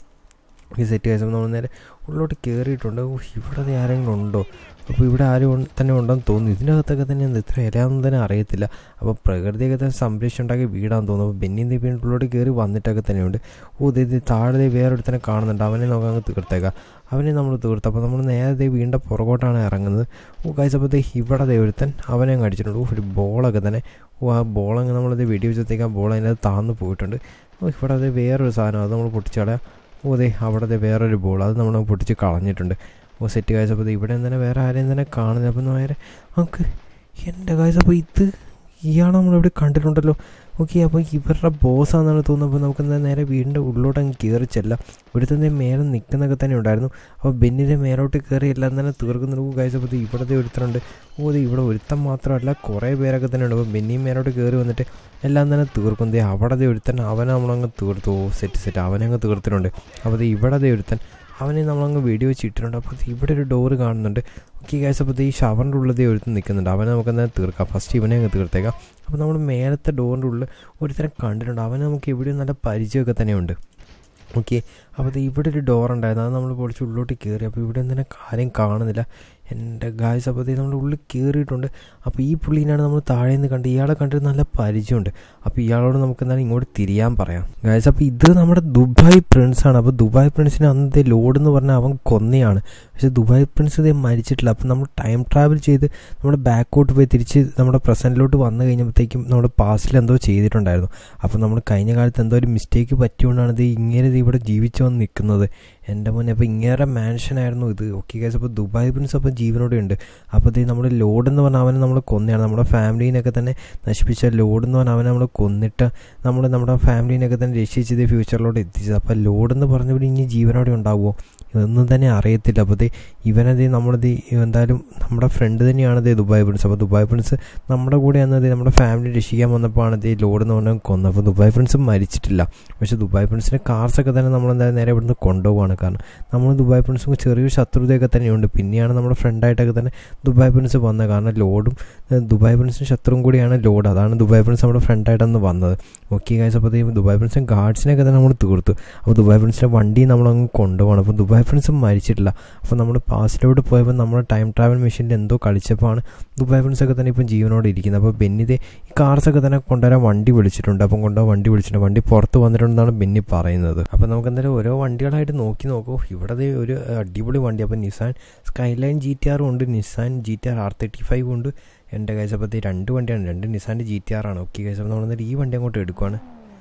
ഈ സെറ്റ് കഴിച്ചപ്പോൾ നമ്മൾ നേരെ ഉള്ളിലോട്ട് കയറിയിട്ടുണ്ട് ഓ ഇവിടെ ആരെങ്കിലും ഉണ്ടോ അപ്പോൾ ഇവിടെ ആരും തന്നെ ഉണ്ടെന്ന് തോന്നുന്നു ഇതിനകത്തൊക്കെ തന്നെ എന്താ ഇത്ര ഇലയാണെന്ന് തന്നെ അറിയത്തില്ല അപ്പോൾ പ്രകൃതിയൊക്കെ തന്നെ സംരക്ഷിച്ചുണ്ടാക്കി വീടാന്ന് തോന്നുന്നു അപ്പോൾ ബെന്നി ദീപിൻ്റെ ഉള്ളിലോട്ട് കയറി വന്നിട്ടൊക്കെ തന്നെയുണ്ട് ഓ ഇത് താഴെ വേറൊരുത്തനെ കാണുന്നുണ്ട് അവനെ നമുക്ക് അങ്ങ് തീർത്തേക്കാം അവനെ നമ്മൾ തീർത്തു അപ്പോൾ നമ്മൾ നേരെ വീണ്ടും പുറകോട്ടാണ് ഇറങ്ങുന്നത് ഓ കഴിച്ചപ്പോഴത്തേ ഇവിടെ ദേ ഒരുത്തൻ അവനെ അങ്ങ് അടിച്ചിട്ടുണ്ട് ഓ ഒരു ബോളൊക്കെ തന്നെ ഓ ആ ബോളങ്ങ് നമ്മളത് വെടി വെച്ചത്തേക്ക് ആ ബോൾ അതിനകത്ത് താന്ന് പോയിട്ടുണ്ട് ഓ ഇവിടെ അത് വേറൊരു സാധനം അത് നമ്മൾ പൊട്ടിച്ചളയാം ഓ അതെ അവിടെ വേറൊരു ബോൾ അത് നമ്മൾ പൊട്ടിച്ച് കളഞ്ഞിട്ടുണ്ട് ഓ സെറ്റ് കാഴ്ചപ്പോൾ ഇവിടെ തന്നെ വേറെ ആരെയും തന്നെ കാണുന്നില്ല അപ്പം നേരെ നമുക്ക് എൻ്റെ കാഴ്ച അപ്പോൾ ഇത് ഇയാൾ നമ്മളിവിടെ കണ്ടിട്ടുണ്ടല്ലോ ഓക്കെ അപ്പോൾ ഇവരുടെ ബോസാണെന്നാണ് തോന്നുന്നത് അപ്പോൾ നമുക്ക് എന്താ നേരെ വീടിൻ്റെ ഉള്ളിലോട്ട് അങ്ങ് കയറി ചെല്ലാം ഒരുത്തൻ്റെ മേലെ നിൽക്കുന്നൊക്കെ തന്നെ ഉണ്ടായിരുന്നു അപ്പോൾ ബെന്നിൻ്റെ മേലോട്ട് കയറി എല്ലാം തന്നെ തീർക്കുന്നുണ്ട് കഴിച്ചപ്പോൾ ഇവിടുത്തെ ഒരുത്തനുണ്ട് ഓ ഇത് ഇവിടെ ഒരുത്തൻ മാത്രമല്ല കുറേ പേരൊക്കെ തന്നെ ഉണ്ട് അപ്പോൾ ബെന്നിയും മേലോട്ട് കയറി വന്നിട്ട് എല്ലാം തന്നെ തീർക്കും ദേ അവിടെ ഒരുത്തൻ അവനെ നമ്മളങ്ങ് തീർത്തു ഓ സെറ്റ് സെറ്റ് അവനെ അങ്ങ് തീർത്തിട്ടുണ്ട് അപ്പോൾ ഇവിടെ ഒരുത്തൻ അവനെ നമ്മളങ്ങ് വെടി വെച്ച് ഇട്ടിട്ടുണ്ട് അപ്പോൾ ഇവിടെ ഒരു ഡോറ് കാണുന്നുണ്ട് ഓക്കെ ഗൈസ് അപ്പോൾ ഈ ഷവറിൻ്റെ ഉള്ളിൽ ഒരുത്ത് നിൽക്കുന്നുണ്ട് അവനെ നമുക്ക് എന്നാൽ തീർക്കാം ഫസ്റ്റ് ഇവനെ അങ്ങ് തീർത്തേക്കാം അപ്പോൾ നമ്മൾ മേലത്തെ ഡോറിൻ്റെ ഉള്ളിൽ ഒരുത്തരം കണ്ടിട്ടുണ്ട് അവനെ നമുക്ക് എവിടെയും നല്ല പരിചയമൊക്കെ തന്നെയുണ്ട് ഓക്കെ അപ്പോൾ ഇവിടെ ഒരു ഡോർ ഉണ്ടായിരുന്നു അത് നമ്മൾ പൊളിച്ച് ഉള്ളിലോട്ട് കയറി അപ്പോൾ ഇവിടെ തന്നെ കാര്യം കാണുന്നില്ല എൻ്റെ ഗായ്സ് അപ്പോൾ നമ്മൾ ഉള്ളിൽ കയറിയിട്ടുണ്ട് അപ്പോൾ ഈ പുള്ളീനാണ് നമ്മൾ താഴെ നിന്ന് കണ്ട് ഇയാളെ കണ്ടിട്ട് നല്ല പരിചയമുണ്ട് അപ്പോൾ ഇയാളോട് നമുക്ക് എന്താണ് ഇങ്ങോട്ട് തിരിയാൻ പറയാം ഗായ്സ് അപ്പോൾ ഇത് നമ്മുടെ ദുബായ് പ്രിൻസാണ് അപ്പോൾ ദുബായ് പ്രിൻസിന് അന്നത്തെ ലോഡ് എന്ന് പറഞ്ഞാൽ അവൻ കൊന്നയാണ് പക്ഷേ ദുബായ് പ്രിൻസ് ഇത് മരിച്ചിട്ടില്ല അപ്പോൾ നമ്മൾ ടൈം ട്രാവൽ ചെയ്ത് നമ്മുടെ ബാക്കോട്ട് പോയി തിരിച്ച് നമ്മുടെ പ്രസൻറ്റിലോട്ട് വന്നു കഴിഞ്ഞപ്പോഴത്തേക്കും നമ്മുടെ പാസ്റ്റിൽ എന്തോ ചെയ്തിട്ടുണ്ടായിരുന്നു അപ്പോൾ നമ്മൾ കഴിഞ്ഞ കാലത്ത് എന്തോ ഒരു മിസ്റ്റേക്ക് പറ്റിയോണ്ടാണ് ഇത് ഇങ്ങനെ ഇത് ഇവിടെ ജീവിച്ചു വന്ന് നിൽക്കുന്നത് എൻ്റെ മോനെ അപ്പോൾ ഇങ്ങനെ മാൻഷനായിരുന്നു ഇത് ഓക്കെ ഗൈസ് അപ്പോൾ ദുബായ് പ്രിൻസ് അപ്പോൾ ജീവനോടെ ഉണ്ട് അപ്പോൾ ഇത് നമ്മുടെ ലോഡ് എന്ന് പറഞ്ഞാൽ അവനെ നമ്മൾ കൊന്നയാണ് നമ്മുടെ ഫാമിലീനൊക്കെ തന്നെ നശിപ്പിച്ച ലോഡ് എന്ന് പറഞ്ഞാൽ അവനെ നമ്മൾ കൊന്നിട്ട് നമ്മൾ നമ്മുടെ ഫാമിലീനൊക്കെ തന്നെ രക്ഷിച്ചത് ഫ്യൂച്ചറിലോട്ട് എത്തിച്ചത് അപ്പോൾ ലോഡ് എന്ന് പറഞ്ഞപ്പോൾ ഇനി ജീവനോടെ ഉണ്ടാവുമോ ഇതൊന്നും തന്നെ അറിയത്തില്ല അപ്പോൾ ഇത് ഇവനത് നമ്മളിത് എന്തായാലും നമ്മുടെ ഫ്രണ്ട് തന്നെയാണ് ഇത് ദുബായ് പ്രിൻസ് അപ്പോൾ ദുബായ് പ്രിൻസ് നമ്മുടെ കൂടെ അന്നത് നമ്മുടെ ഫാമിലി രക്ഷിക്കാൻ വന്നപ്പോൾ ആണ് ഇത് ലോഡ് എന്ന് പറഞ്ഞാൽ കൊന്നത് അപ്പോൾ ദുബായ് പ്രിൻസ് മരിച്ചിട്ടില്ല പക്ഷേ ദുബായ് പ്രിൻസിൻ്റെ കാർസൊക്കെ തന്നെ നമ്മൾ എന്തായാലും നേരെ ഇവിടുന്ന് കൊണ്ടുപോവാണ് കാരണം നമ്മൾ ദുബായ് പ്രിൻസും ചെറിയൊരു ശത്രുതയൊക്കെ തന്നെയുണ്ട് പിന്നെയാണ് നമ്മുടെ ഫ്രണ്ടായിട്ടൊക്കെ തന്നെ ദുബായ് പ്രിൻസ് വന്നത് കാരണം ലോഡും ദുബായ് പ്രിൻസും ശത്രുവും കൂടിയാണ് ലോഡ് അതാണ് ദുബായ് പ്രിൻസ് നമ്മുടെ ഫ്രണ്ടായിട്ടന്ന് വന്നത് ഓക്കെ ഗൈസ് അപ്പോൾ ദുബായ് പ്രിൻസും ഗാർഡ്സിനെയൊക്കെ തന്നെ നമ്മൾ തീർത്തു അപ്പോൾ ദുബായ് പ്രിൻസിൻ്റെ വണ്ടി നമ്മളങ്ങ് കൊണ്ടുപോകണം അപ്പോൾ ദുബായ് പ്രിൻസ് മരിച്ചിട്ടില്ല അപ്പോൾ നമ്മൾ പാസ്റ്റിലോട്ട് പോയപ്പോൾ നമ്മൾ ടൈം ട്രാവൽ മെഷീനിൽ എന്തോ കളിച്ചപ്പോഴാണ് ദുബായ് പ്രിൻസ് ഒക്കെ തന്നെ ഇപ്പം ജീവനോടെ ഇരിക്കുന്നത് അപ്പോൾ ബെന്നിതെ ഈ കാർസൊക്കെ തന്നെ കൊണ്ടുവരാൻ വണ്ടി വിളിച്ചിട്ടുണ്ട് അപ്പം കൊണ്ടുപോകാൻ വണ്ടി വിളിച്ചിട്ടുണ്ട് വണ്ടി പുറത്ത് വന്നിട്ടുണ്ടെന്നാണ് ബെന്നി പറയുന്നത് അപ്പോൾ നമുക്ക് എന്തായാലും ഓരോ വണ്ടികളായിട്ട് നോക്കി നോക്കൂ ഇവിടെ ഒരു അടിപൊളി വണ്ടി അപ്പോൾ നിസാൻ സ്കൈലൈൻ ജി ടി ആറും ഉണ്ട് Nissan G T R R thirty five ഉണ്ട് എൻ്റെ കഴിച്ചപ്പോഴത്തെ രണ്ട് വണ്ടിയാണ് രണ്ട് നിസാൻ്റെ ജി ടി ആറാണ് ഓക്കെ കഴിച്ചപ്പോൾ നമ്മൾ എന്നിട്ട് ഈ വണ്ടി അങ്ങോട്ട് എടുക്കുവാണ്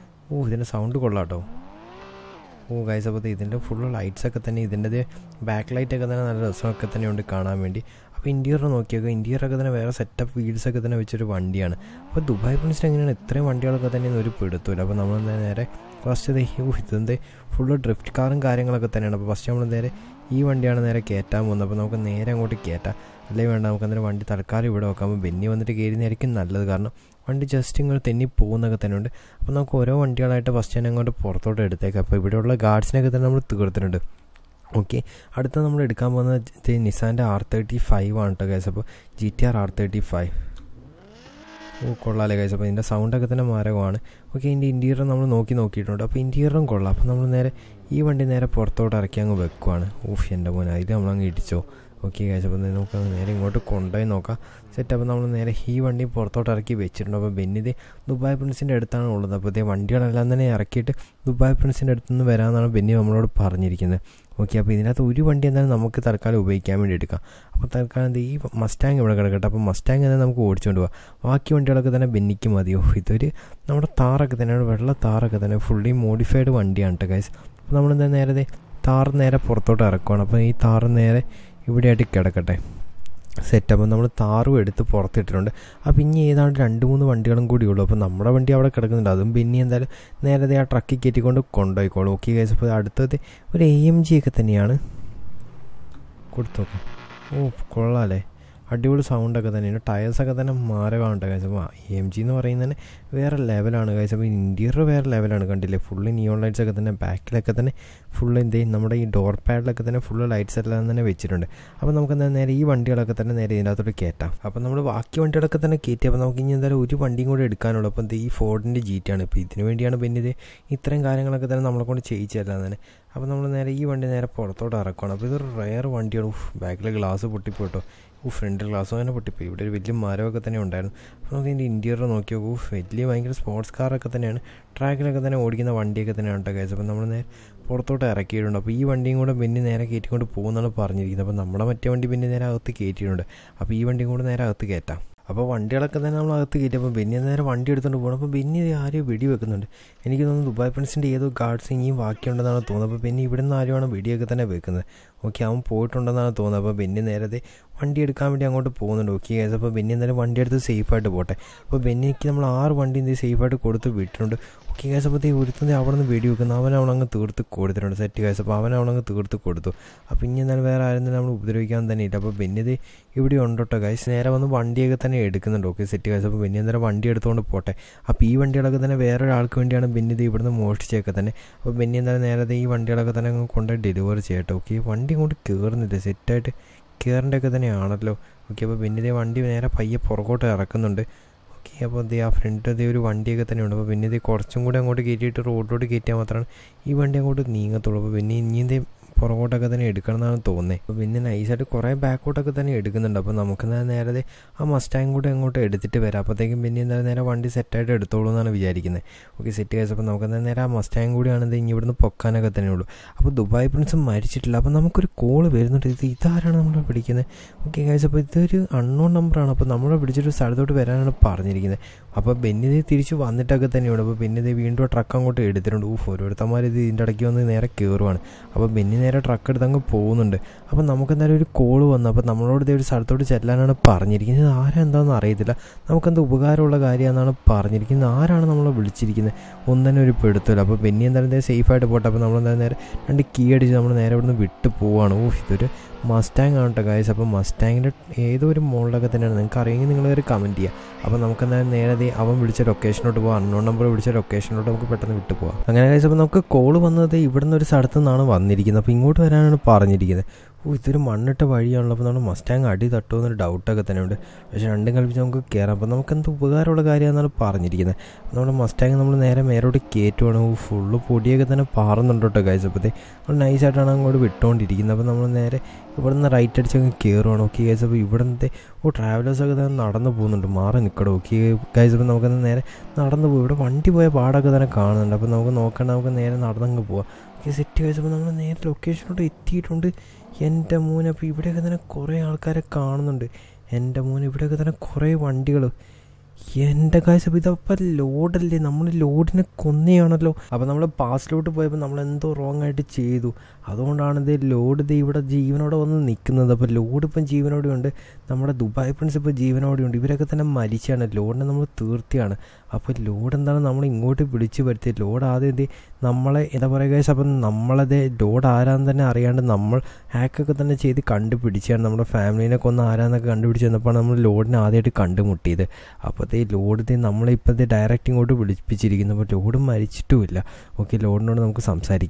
ഓ ഇതിൻ്റെ സൗണ്ട് കൊള്ളാട്ടോ ഓ ഗൈസ് അപ്പോൾ ഇതിൻ്റെ ഫുള്ള് ലൈറ്റ്സ് ഒക്കെ തന്നെ ഇതിൻ്റെ ബാക്ക് ലൈറ്റ് ഒക്കെ തന്നെ നല്ല രസമൊക്കെ തന്നെ ഉണ്ട് കാണാൻ വേണ്ടി അപ്പോൾ ഇൻറ്റീരിയർ നോക്കിയൊക്കെ ഇൻറ്റീരിയറൊക്കെ തന്നെ വേറെ സെറ്റപ്പ് വീൽസ് ഒക്കെ തന്നെ വെച്ചൊരു വണ്ടിയാണ് അപ്പോൾ ദുബായ് പ്രിൻസിന് എങ്ങനെയാണ് ഇത്രയും വണ്ടികളൊക്കെ തന്നെ ഒരു പിടുത്തമില്ല അപ്പോൾ നമ്മൾ നേരെ ഫസ്റ്റ് ഇത് ഇതെന്തേ ഫുള്ള് ഡ്രിഫ്റ്റ് കാറും കാര്യങ്ങളൊക്കെ തന്നെയാണ് അപ്പോൾ ഫസ്റ്റ് നമ്മൾ നേരെ ഈ വണ്ടിയാണ് നേരെ കയറ്റാൻ പോകുന്നത് അപ്പോൾ നമുക്ക് നേരെ അങ്ങോട്ട് കയറ്റാം അല്ലെങ്കിൽ വേണ്ട നമുക്ക് അന്നേരം വണ്ടി തൽക്കാലം ഇവിടെ വെക്കാം അപ്പോൾ ബെന്നി വന്നിട്ട് കയറുന്നതായിരിക്കും നല്ലത് കാരണം വണ്ടി ജസ്റ്റ് ഇങ്ങനെ തെന്നി പോകുന്നൊക്കെ തന്നെ ഉണ്ട് അപ്പോൾ നമുക്ക് ഓരോ വണ്ടികളായിട്ട് ഫസ്റ്റ് തന്നെ അങ്ങോട്ട് പുറത്തോട്ട് എടുത്തേക്കാം അപ്പോൾ ഇവിടെയുള്ള ഗാർഡ്സിനൊക്കെ തന്നെ നമ്മൾ തീർത്തിട്ടുണ്ട് ഓക്കെ അടുത്ത നമ്മൾ എടുക്കാൻ പോകുന്നത് നിസാൻ്റെ ആർ തേർട്ടി ഫൈവ് ആണ് കേട്ടോ കേസ് അപ്പോൾ G T R R thirty five ഓ കൊള്ളാമല്ലേ കഴിച്ചു അപ്പോൾ ഇതിൻ്റെ സൗണ്ടൊക്കെ തന്നെ മാരകമാണ് ഓക്കെ ഇതിൻ്റെ ഇൻറ്റീരിയർ നമ്മൾ നോക്കി നോക്കിയിട്ടുണ്ട് അപ്പോൾ ഇൻറ്റീരിയറും കൊള്ളാം അപ്പോൾ നമ്മൾ നേരെ ഈ വണ്ടി നേരെ പുറത്തോട്ട് ഇറക്കി അങ്ങ് വെക്കുവാണ് ഊഫ് എൻ്റെ മോനെ അതിൽ നമ്മളങ്ങ് ഇടിച്ചോ ഓക്കെ ഗൈസ് അപ്പോൾ നമുക്ക് നേരെ ഇങ്ങോട്ട് കൊണ്ടുപോയി നോക്കാം സെറ്റ് അപ്പോൾ നമ്മൾ നേരെ ഈ വണ്ടി പുറത്തോട്ട് ഇറക്കി വെച്ചിട്ടുണ്ട് അപ്പോൾ ബെന്നിത് ദുബായ് പ്രിൻസിൻ്റെ അടുത്താണ് ഉള്ളത് അപ്പോൾ ഇതേ വണ്ടികളെല്ലാം തന്നെ ഇറക്കിയിട്ട് ദുബായ് പ്രിൻസിൻ്റെ അടുത്ത് നിന്ന് വരാമെന്നാണ് ബെന്നി നമ്മളോട് പറഞ്ഞിരിക്കുന്നത് ഓക്കെ അപ്പോൾ ഇതിനകത്ത് ഒരു വണ്ടി എന്തായാലും നമുക്ക് തൽക്കാലം ഉപയോഗിക്കാൻ വേണ്ടി എടുക്കാം അപ്പോൾ തൽക്കാലം ഈ മസ്റ്റാങ് ഇവിടെ കിടക്കട്ടെ അപ്പോൾ മസ്റ്റാങ് തന്നെ നമുക്ക് ഓടിച്ചുകൊണ്ട് പോകാം ബാക്കി വണ്ടികളൊക്കെ തന്നെ ബെന്നിക്ക് മതിയോ ഇതൊരു നമ്മുടെ താറൊക്കെ തന്നെയാണ് വെള്ള താറൊക്കെ തന്നെ ഫുള്ളി മോഡിഫൈഡ് വണ്ടിയാണ് കേട്ടോ ഗൈസ് അപ്പോൾ നമ്മളെന്താ നേരത്തെ താറ് നേരെ പുറത്തോട്ട് ഇറക്കുവാണ് അപ്പോൾ ഈ താറ് നേരെ ഇവിടെയായിട്ട് കിടക്കട്ടെ സെറ്റപ്പ് നമ്മൾ താറും എടുത്ത് പുറത്തിട്ടിട്ടുണ്ട് അപ്പോൾ ഇനി ഏതാണ്ട് രണ്ട് മൂന്ന് വണ്ടികളും കൂടി ഉള്ളൂ അപ്പോൾ നമ്മുടെ വണ്ടി അവിടെ കിടക്കുന്നുണ്ട് അതും പിന്നെ എന്തായാലും നേരത്തെ ആ ട്രക്കിൽ കയറ്റിക്കൊണ്ട് കൊണ്ടുപോയിക്കോളും ഓക്കെ കേസ് അപ്പോൾ അടുത്തത് ഒരു എ എം ജി ഒക്കെ തന്നെയാണ് കൊടുത്തോക്കാം ഓ കൊള്ളാമല്ലേ അടിപൊളി സൗണ്ടൊക്കെ തന്നെയാണ് ടയേഴ്സൊക്കെ തന്നെ മാരകമാണ് ഗൈസ് അപ്പോൾ എം ജി എന്ന് പറയുന്നത് വേറെ ലെവലാണ് ഗൈസ് അപ്പോൾ ഇൻറ്റീരിയർ വേറെ ലെവലാണ് കണ്ടില്ലേ ഫുള്ള് നിയോൺ ലൈറ്റ്സ് ഒക്കെ തന്നെ ബാക്കിലൊക്കെ തന്നെ ഫുള്ള് എന്ത് ചെയ്യും നമ്മുടെ ഈ ഡോർ പാഡിലൊക്കെ തന്നെ ഫുള്ള് ലൈറ്റ്സ് എല്ലാം തന്നെ വെച്ചിട്ടുണ്ട് അപ്പോൾ നമുക്ക് എന്താ നേരെ ഈ വണ്ടികളൊക്കെ തന്നെ നേരെ ഇതിനകത്തോട്ട് കയറ്റാം അപ്പോൾ നമ്മൾ ബാക്കി വണ്ടികളൊക്കെ തന്നെ കയറ്റി അപ്പോൾ നമുക്ക് ഇനി എന്തായാലും ഒരു വണ്ടിയും കൂടെ എടുക്കാനുള്ളൂ അപ്പോൾ ഈ ഫോർഡിൻ്റെ ജീറ്റാണ് ഇപ്പോൾ ഇതിന് വേണ്ടിയാണ് പിന്നെ ഇത് ഇത്രയും കാര്യങ്ങളൊക്കെ തന്നെ നമ്മളെ കൊണ്ട് ചെയ്യിച്ചു തരാൻ തന്നെ അപ്പോൾ നമ്മൾ നേരെ ഈ വണ്ടി നേരെ പുറത്തോട്ട് ഇറക്കണം അപ്പോൾ ഇതൊരു റയർ വണ്ടിയാണ് ബാക്കിലെ ഗ്ലാസ് പൊട്ടിപ്പോട്ടോ ഓ ഫ്രണ്ടിൽ ഗ്ലാസ് അങ്ങനെ പൊട്ടിപ്പോയി ഇവിടെ ഒരു വലിയ മരമൊക്കെ തന്നെ ഉണ്ടായിരുന്നു അപ്പോൾ നമുക്ക് ഇതിൻ്റെ ഇൻറ്റീരിയർ നോക്കി നോക്കൂ വലിയ ഭയങ്കര സ്പോർട്സ് കാറൊക്കെ തന്നെയാണ് ട്രാക്കിലൊക്കെ തന്നെ ഓടിക്കുന്ന വണ്ടിയൊക്കെ തന്നെയാണ് കേട്ടോ കേസ് അപ്പോൾ നമ്മൾ നേരെ പുറത്തോട്ട് ഇറക്കിയിട്ടുണ്ട് അപ്പോൾ ഈ വണ്ടിയും കൂടെ പിന്നെ നേരെ കയറ്റിക്കൊണ്ട് പോകുമെന്നാണ് പറഞ്ഞിരിക്കുന്നത് അപ്പോൾ നമ്മുടെ മറ്റേ വണ്ടി പിന്നെ നേരെ അകത്ത് കയറ്റിയിട്ടുണ്ട് അപ്പോൾ ഈ വണ്ടിയും കൂടെ നേരെ അകത്ത് കയറ്റാം അപ്പോൾ വണ്ടികളൊക്കെ തന്നെ നമ്മൾ അകത്ത് കയറ്റി അപ്പോൾ ബെന്നി നേരെ വണ്ടി എടുത്തുകൊണ്ട് പോകണം അപ്പോൾ ബെന്നി ആരെയോ വെടി വെക്കുന്നുണ്ട് എനിക്ക് തോന്നുന്നു ദുബായ് പ്രിൻസിൻ്റെ ഏതോ ഗാർഡ്സ് ഇനിയും ബാക്കിയുണ്ടെന്നാണ് തോന്നുന്നത് അപ്പോൾ ബെന്നി ഇവിടെ നിന്ന് ആരുമാണ് വെടിയൊക്കെ തന്നെ വെക്കുന്നത് ഓക്കെ അവൻ പോയിട്ടുണ്ടെന്നാണ് തോന്നുന്നത് അപ്പോൾ ബെന്നി നേരത്തെ വണ്ടി എടുക്കാൻ വേണ്ടി അങ്ങോട്ട് പോകുന്നുണ്ട് ഓക്കെ കേസ് അപ്പോൾ ബെന്നി എന്തായാലും വണ്ടി എടുത്ത് സേഫായിട്ട് പോട്ടെ അപ്പോൾ ബെന്നിക്ക് നമ്മൾ ആറ് വണ്ടി എന്ത് സേഫായിട്ട് കൊടുത്ത് വിട്ടിട്ടുണ്ട് ഓക്കെ കേസ് അപ്പോൾ ഒരുത്തന്നെ അവിടെ നിന്ന് വെടി വെക്കുന്നു അവൻ അവിടെ അങ്ങ് തീർത്ത് കൊടുത്തിട്ടുണ്ട് സെറ്റ് കേസ് അപ്പോൾ അവൻ അവിടെ അങ്ങ് തീർത്ത് കൊടുത്തു അപ്പോൾ ഇനി എന്തായാലും വേറെ ആരും തന്നെ നമ്മൾ ഉപദ്രവിക്കാൻ തന്നെ ഇല്ല അപ്പോൾ ബെന്നിത് ഇവിടെ ഉണ്ടോട്ടോ ഗൈസ് നേരെ വന്ന് വണ്ടിയൊക്കെ തന്നെ എടുക്കുന്നുണ്ട് ഓക്കെ സെറ്റ് ഗൈസ് അപ്പോൾ ബെന്നി എന്തായാലും വണ്ടി എടുത്തുകൊണ്ട് പോട്ടെ അപ്പോൾ ഈ വണ്ടികളൊക്കെ തന്നെ വേറെ ഒരാൾക്ക് വേണ്ടിയാണ് ബെന്നിത് ഇവിടുന്ന് മോഷ്ടിച്ചൊക്കെ തന്നെ അപ്പോൾ ബെന്നി എന്തായാലും നേരത്തെ ഈ വണ്ടികളൊക്കെ തന്നെ അങ്ങ് കൊണ്ട് ഡെലിവറി ചെയ്യട്ടെ ഓക്കെ വണ്ടി ഇങ്ങോട്ട് കയറുന്നില്ല സെറ്റായിട്ട് കയറേണ്ടതൊക്കെ തന്നെയാണല്ലോ ഓക്കെ അപ്പോൾ ബെന്നിതേ വണ്ടി നേരെ പയ്യെ പുറകോട്ട് ഇറക്കുന്നുണ്ട് ഓക്കെ അപ്പോൾ ദേ ആ ഫ്രണ്ട് ദേ ഒരു വണ്ടിയൊക്കെ തന്നെയുണ്ട് അപ്പോൾ പിന്നെ ഇത് കുറച്ചും കൂടി അങ്ങോട്ട് കയറ്റിയിട്ട് റോഡിലോട്ട് കയറ്റിയാൽ മാത്രമാണ് ഈ വണ്ടി അങ്ങോട്ട് നീങ്ങത്തുള്ളൂ അപ്പോൾ പിന്നെ ഇനിയും ദേ പുറകോട്ടൊക്കെ തന്നെ എടുക്കണം എന്നാണ് തോന്നുന്നത് അപ്പോൾ പിന്നെ നൈസായിട്ട് കുറേ ബാക്കോട്ടൊക്കെ തന്നെ എടുക്കുന്നുണ്ട് അപ്പോൾ നമുക്ക് നേരത്തെ ആ മസ്റ്റാങ് കൂടെ അങ്ങോട്ട് എടുത്തിട്ട് വരാം അപ്പോഴത്തേക്കും പിന്നെ എന്തായാലും നേരെ വണ്ടി സെറ്റായിട്ട് എടുത്തോളൂ എന്നാണ് വിചാരിക്കുന്നത് ഓക്കെ സെറ്റ് കേസ് അപ്പോൾ നമുക്ക് നേരെ ആ മസ്റ്റാങ് കൂടിയാണ് ഇത് ഇനി ഇവിടുന്ന് പൊക്കാനൊക്കെ തന്നെ ഉള്ളൂ അപ്പോൾ ദുബായ് പ്രിൻസ് മരിച്ചിട്ടില്ല അപ്പോൾ നമുക്കൊരു കോൾ വരുന്നുണ്ട് ഇത് ഇതാരാണ് നമ്മളെ വിളിക്കുന്നത് ഓക്കെ കേസ് അപ്പോൾ ഇതൊരു അൺനോൺ നമ്പറാണ് അപ്പോൾ നമ്മളെ വിളിച്ചിട്ട് സ്ഥലത്തോട്ട് വരാനാണ് പറഞ്ഞിരിക്കുന്നത് അപ്പോൾ ബെന്നിത് തിരിച്ച് വന്നിട്ടൊക്കെ തന്നെയുണ്ട് അപ്പോൾ ബെന്നിത് വീണ്ടും ട്രക്ക് അങ്ങോട്ട് എടുത്തിട്ടുണ്ട് ഊഫ് ഓരോരുത്തന്മാർ ഇത് ഇതിൻ്റെ ഇടയ്ക്ക് വന്ന് നേരെ കയറുവാണ് അപ്പോൾ ബെന്നി നേരെ ട്രക്ക് എടുത്ത് അങ്ങ് പോകുന്നുണ്ട് അപ്പോൾ നമുക്ക് എന്തായാലും ഒരു കോൾ വന്നു അപ്പോൾ നമ്മളോട് ഇതേ ഒരു സ്ഥലത്തോട്ട് ചെല്ലാനാണ് പറഞ്ഞിരിക്കുന്നത് ആരാ എന്താണെന്ന് അറിയത്തില്ല നമുക്കെന്ത് ഉപകാരമുള്ള കാര്യമാണെന്നാണ് പറഞ്ഞിരിക്കുന്നത് ആരാണ് നമ്മളെ വിളിച്ചിരിക്കുന്നത് ഒന്നും ഒരു പെടുത്തില്ല അപ്പോൾ ബെന്നി എന്തായാലും ഇതേ സേഫായിട്ട് പോട്ടെ അപ്പോൾ നമ്മളെന്തായാലും നേരെ രണ്ട് കീ അടിച്ച് നമ്മൾ നേരെ ഇവിടുന്ന് വിട്ട് പോവാണ് ഓ ഇതൊരു മസ്റ്റാങ് ആണ് കേട്ടോ ഗായ്സ് അപ്പോൾ മസ്റ്റാങ്ങിൻ്റെ ഏതോ ഒരു മോളിലൊക്കെ തന്നെയാണ് നിങ്ങൾക്ക് അറിയെങ്കിൽ നിങ്ങൾ ഒരു കമൻറ്റ് ചെയ്യുക അപ്പോൾ നമുക്ക് എന്തായാലും നേരെ അവൻ വിളിച്ച ലൊക്കേഷനോട്ട് പോകാം അൺനോൺ നമ്പർ വിളിച്ച ലൊക്കേഷനിലോട്ട് നമുക്ക് പെട്ടെന്ന് വിട്ടു പോകാം അങ്ങനെ ഗായ്സ് അപ്പോൾ നമുക്ക് കോൾ വന്നത് ഇവിടുന്ന് ഒരു സ്ഥലത്തു നിന്നാണ് വന്നിരിക്കുന്നത് അപ്പോൾ ഇങ്ങോട്ട് വരാനാണ് പറഞ്ഞിരിക്കുന്നത് ഓ ഇതൊരു മണ്ണിട്ട വഴിയാണല്ലോ അപ്പോൾ നമ്മൾ മസ്റ്റാങ് അടി തട്ടുമോ എന്നൊരു ഡൗട്ടൊക്കെ തന്നെ ഉണ്ട് പക്ഷേ രണ്ടും കൽപ്പിച്ച് നമുക്ക് കയറാം അപ്പോൾ നമുക്ക് എന്ത് ഉപകാരമുള്ള കാര്യമാണെന്നാണ് പറഞ്ഞിരിക്കുന്നത് നമ്മുടെ മസ്റ്റാങ് നമ്മൾ നേരെ മേലോട്ട് കയറ്റുവാണ് ഓ ഫുള്ള് പൊടിയൊക്കെ തന്നെ പാറുന്നുണ്ട് കേട്ടോ ഗൈസ് അപ്പോഴത്തെ നമ്മൾ നൈസായിട്ടാണ് അങ്ങോട്ട് വിട്ടുകൊണ്ടിരിക്കുന്നത് അപ്പോൾ നമ്മൾ നേരെ ഇവിടെ നിന്ന് റൈറ്റ് അടിച്ച് അങ്ങ് കയറുവാണ് ഓക്കെ ഗൈസ് അപ്പോൾ ഇവിടുത്തെ ഓ ട്രാവലേഴ്സൊക്കെ തന്നെ നടന്നു പോകുന്നുണ്ട് മാറി നിൽക്കടോ ഓക്കെ ഗൈസ് അപ്പോൾ നമുക്ക് നേരെ നടന്നു പോകും ഇവിടെ വണ്ടി പോയ പാടൊക്കെ തന്നെ കാണുന്നുണ്ട് അപ്പോൾ നമുക്ക് നോക്കണ്ട നമുക്ക് നേരെ നടന്നങ്ങ് പോവാം ഓക്കെ സെറ്റ് ഗൈസ് അപ്പോൾ നമ്മൾ നേരെ ലൊക്കേഷനിലോട്ട് എത്തിയിട്ടുണ്ട് എൻ്റെ മോനെ അപ്പോൾ ഇവിടെയൊക്കെ തന്നെ കുറേ ആൾക്കാരെ കാണുന്നുണ്ട് എൻ്റെ മോനെ ഇവിടെയൊക്കെ തന്നെ കുറേ വണ്ടികൾ എൻ്റെ കാഴ്ച അപ്പോൾ ഇതപ്പം ലോഡല്ലേ നമ്മൾ ലോഡിനെ കൊന്നയാണല്ലോ അപ്പോൾ നമ്മൾ പാസ്റ്റിലോട്ട് പോയപ്പോൾ നമ്മൾ എന്തോ റോങ് ആയിട്ട് ചെയ്തു അതുകൊണ്ടാണ് ഇത് ലോഡ് ഇത് ഇവിടെ ജീവനോടെ വന്ന് നിൽക്കുന്നത് അപ്പോൾ ലോഡ് ഇപ്പം ജീവനോടെ ഉണ്ട് നമ്മുടെ ദുബായ് ഫ്രണ്ട്സ് ഇപ്പോൾ ജീവനോടെ ഉണ്ട് ഇവരൊക്കെ തന്നെ മരിച്ചാണ് ലോഡിനെ നമ്മൾ തീർത്തിയാണ് അപ്പോൾ ലോഡ് എന്താണ് നമ്മൾ ഇങ്ങോട്ട് വിളിച്ച് വരുത്തിയത് ലോഡ് ആദ്യം എന്ത് നമ്മളെ എന്താ പറയുക അപ്പം നമ്മളത് ലോഡ് ആരാന്ന് തന്നെ അറിയാണ്ട് നമ്മൾ ഹാക്കൊക്കെ തന്നെ ചെയ്ത് കണ്ടുപിടിച്ചാണ് നമ്മുടെ ഫാമിലിനെ കൊന്ന് ആരാന്നൊക്കെ കണ്ടുപിടിച്ച് വന്നപ്പോൾ നമ്മൾ ലോഡിനെ ആദ്യമായിട്ട് കണ്ടുമുട്ടിയത് അപ്പോഴത്തെ ലോഡ് നമ്മളിപ്പോഴത്തെ ഡയറക്റ്റ് ഇങ്ങോട്ട് വിളിപ്പിച്ചിരിക്കുന്നു അപ്പോൾ ലോഡ് മരിച്ചിട്ടുമില്ല ഓക്കെ ലോഡിനോട് നമുക്ക് സംസാരിക്കാം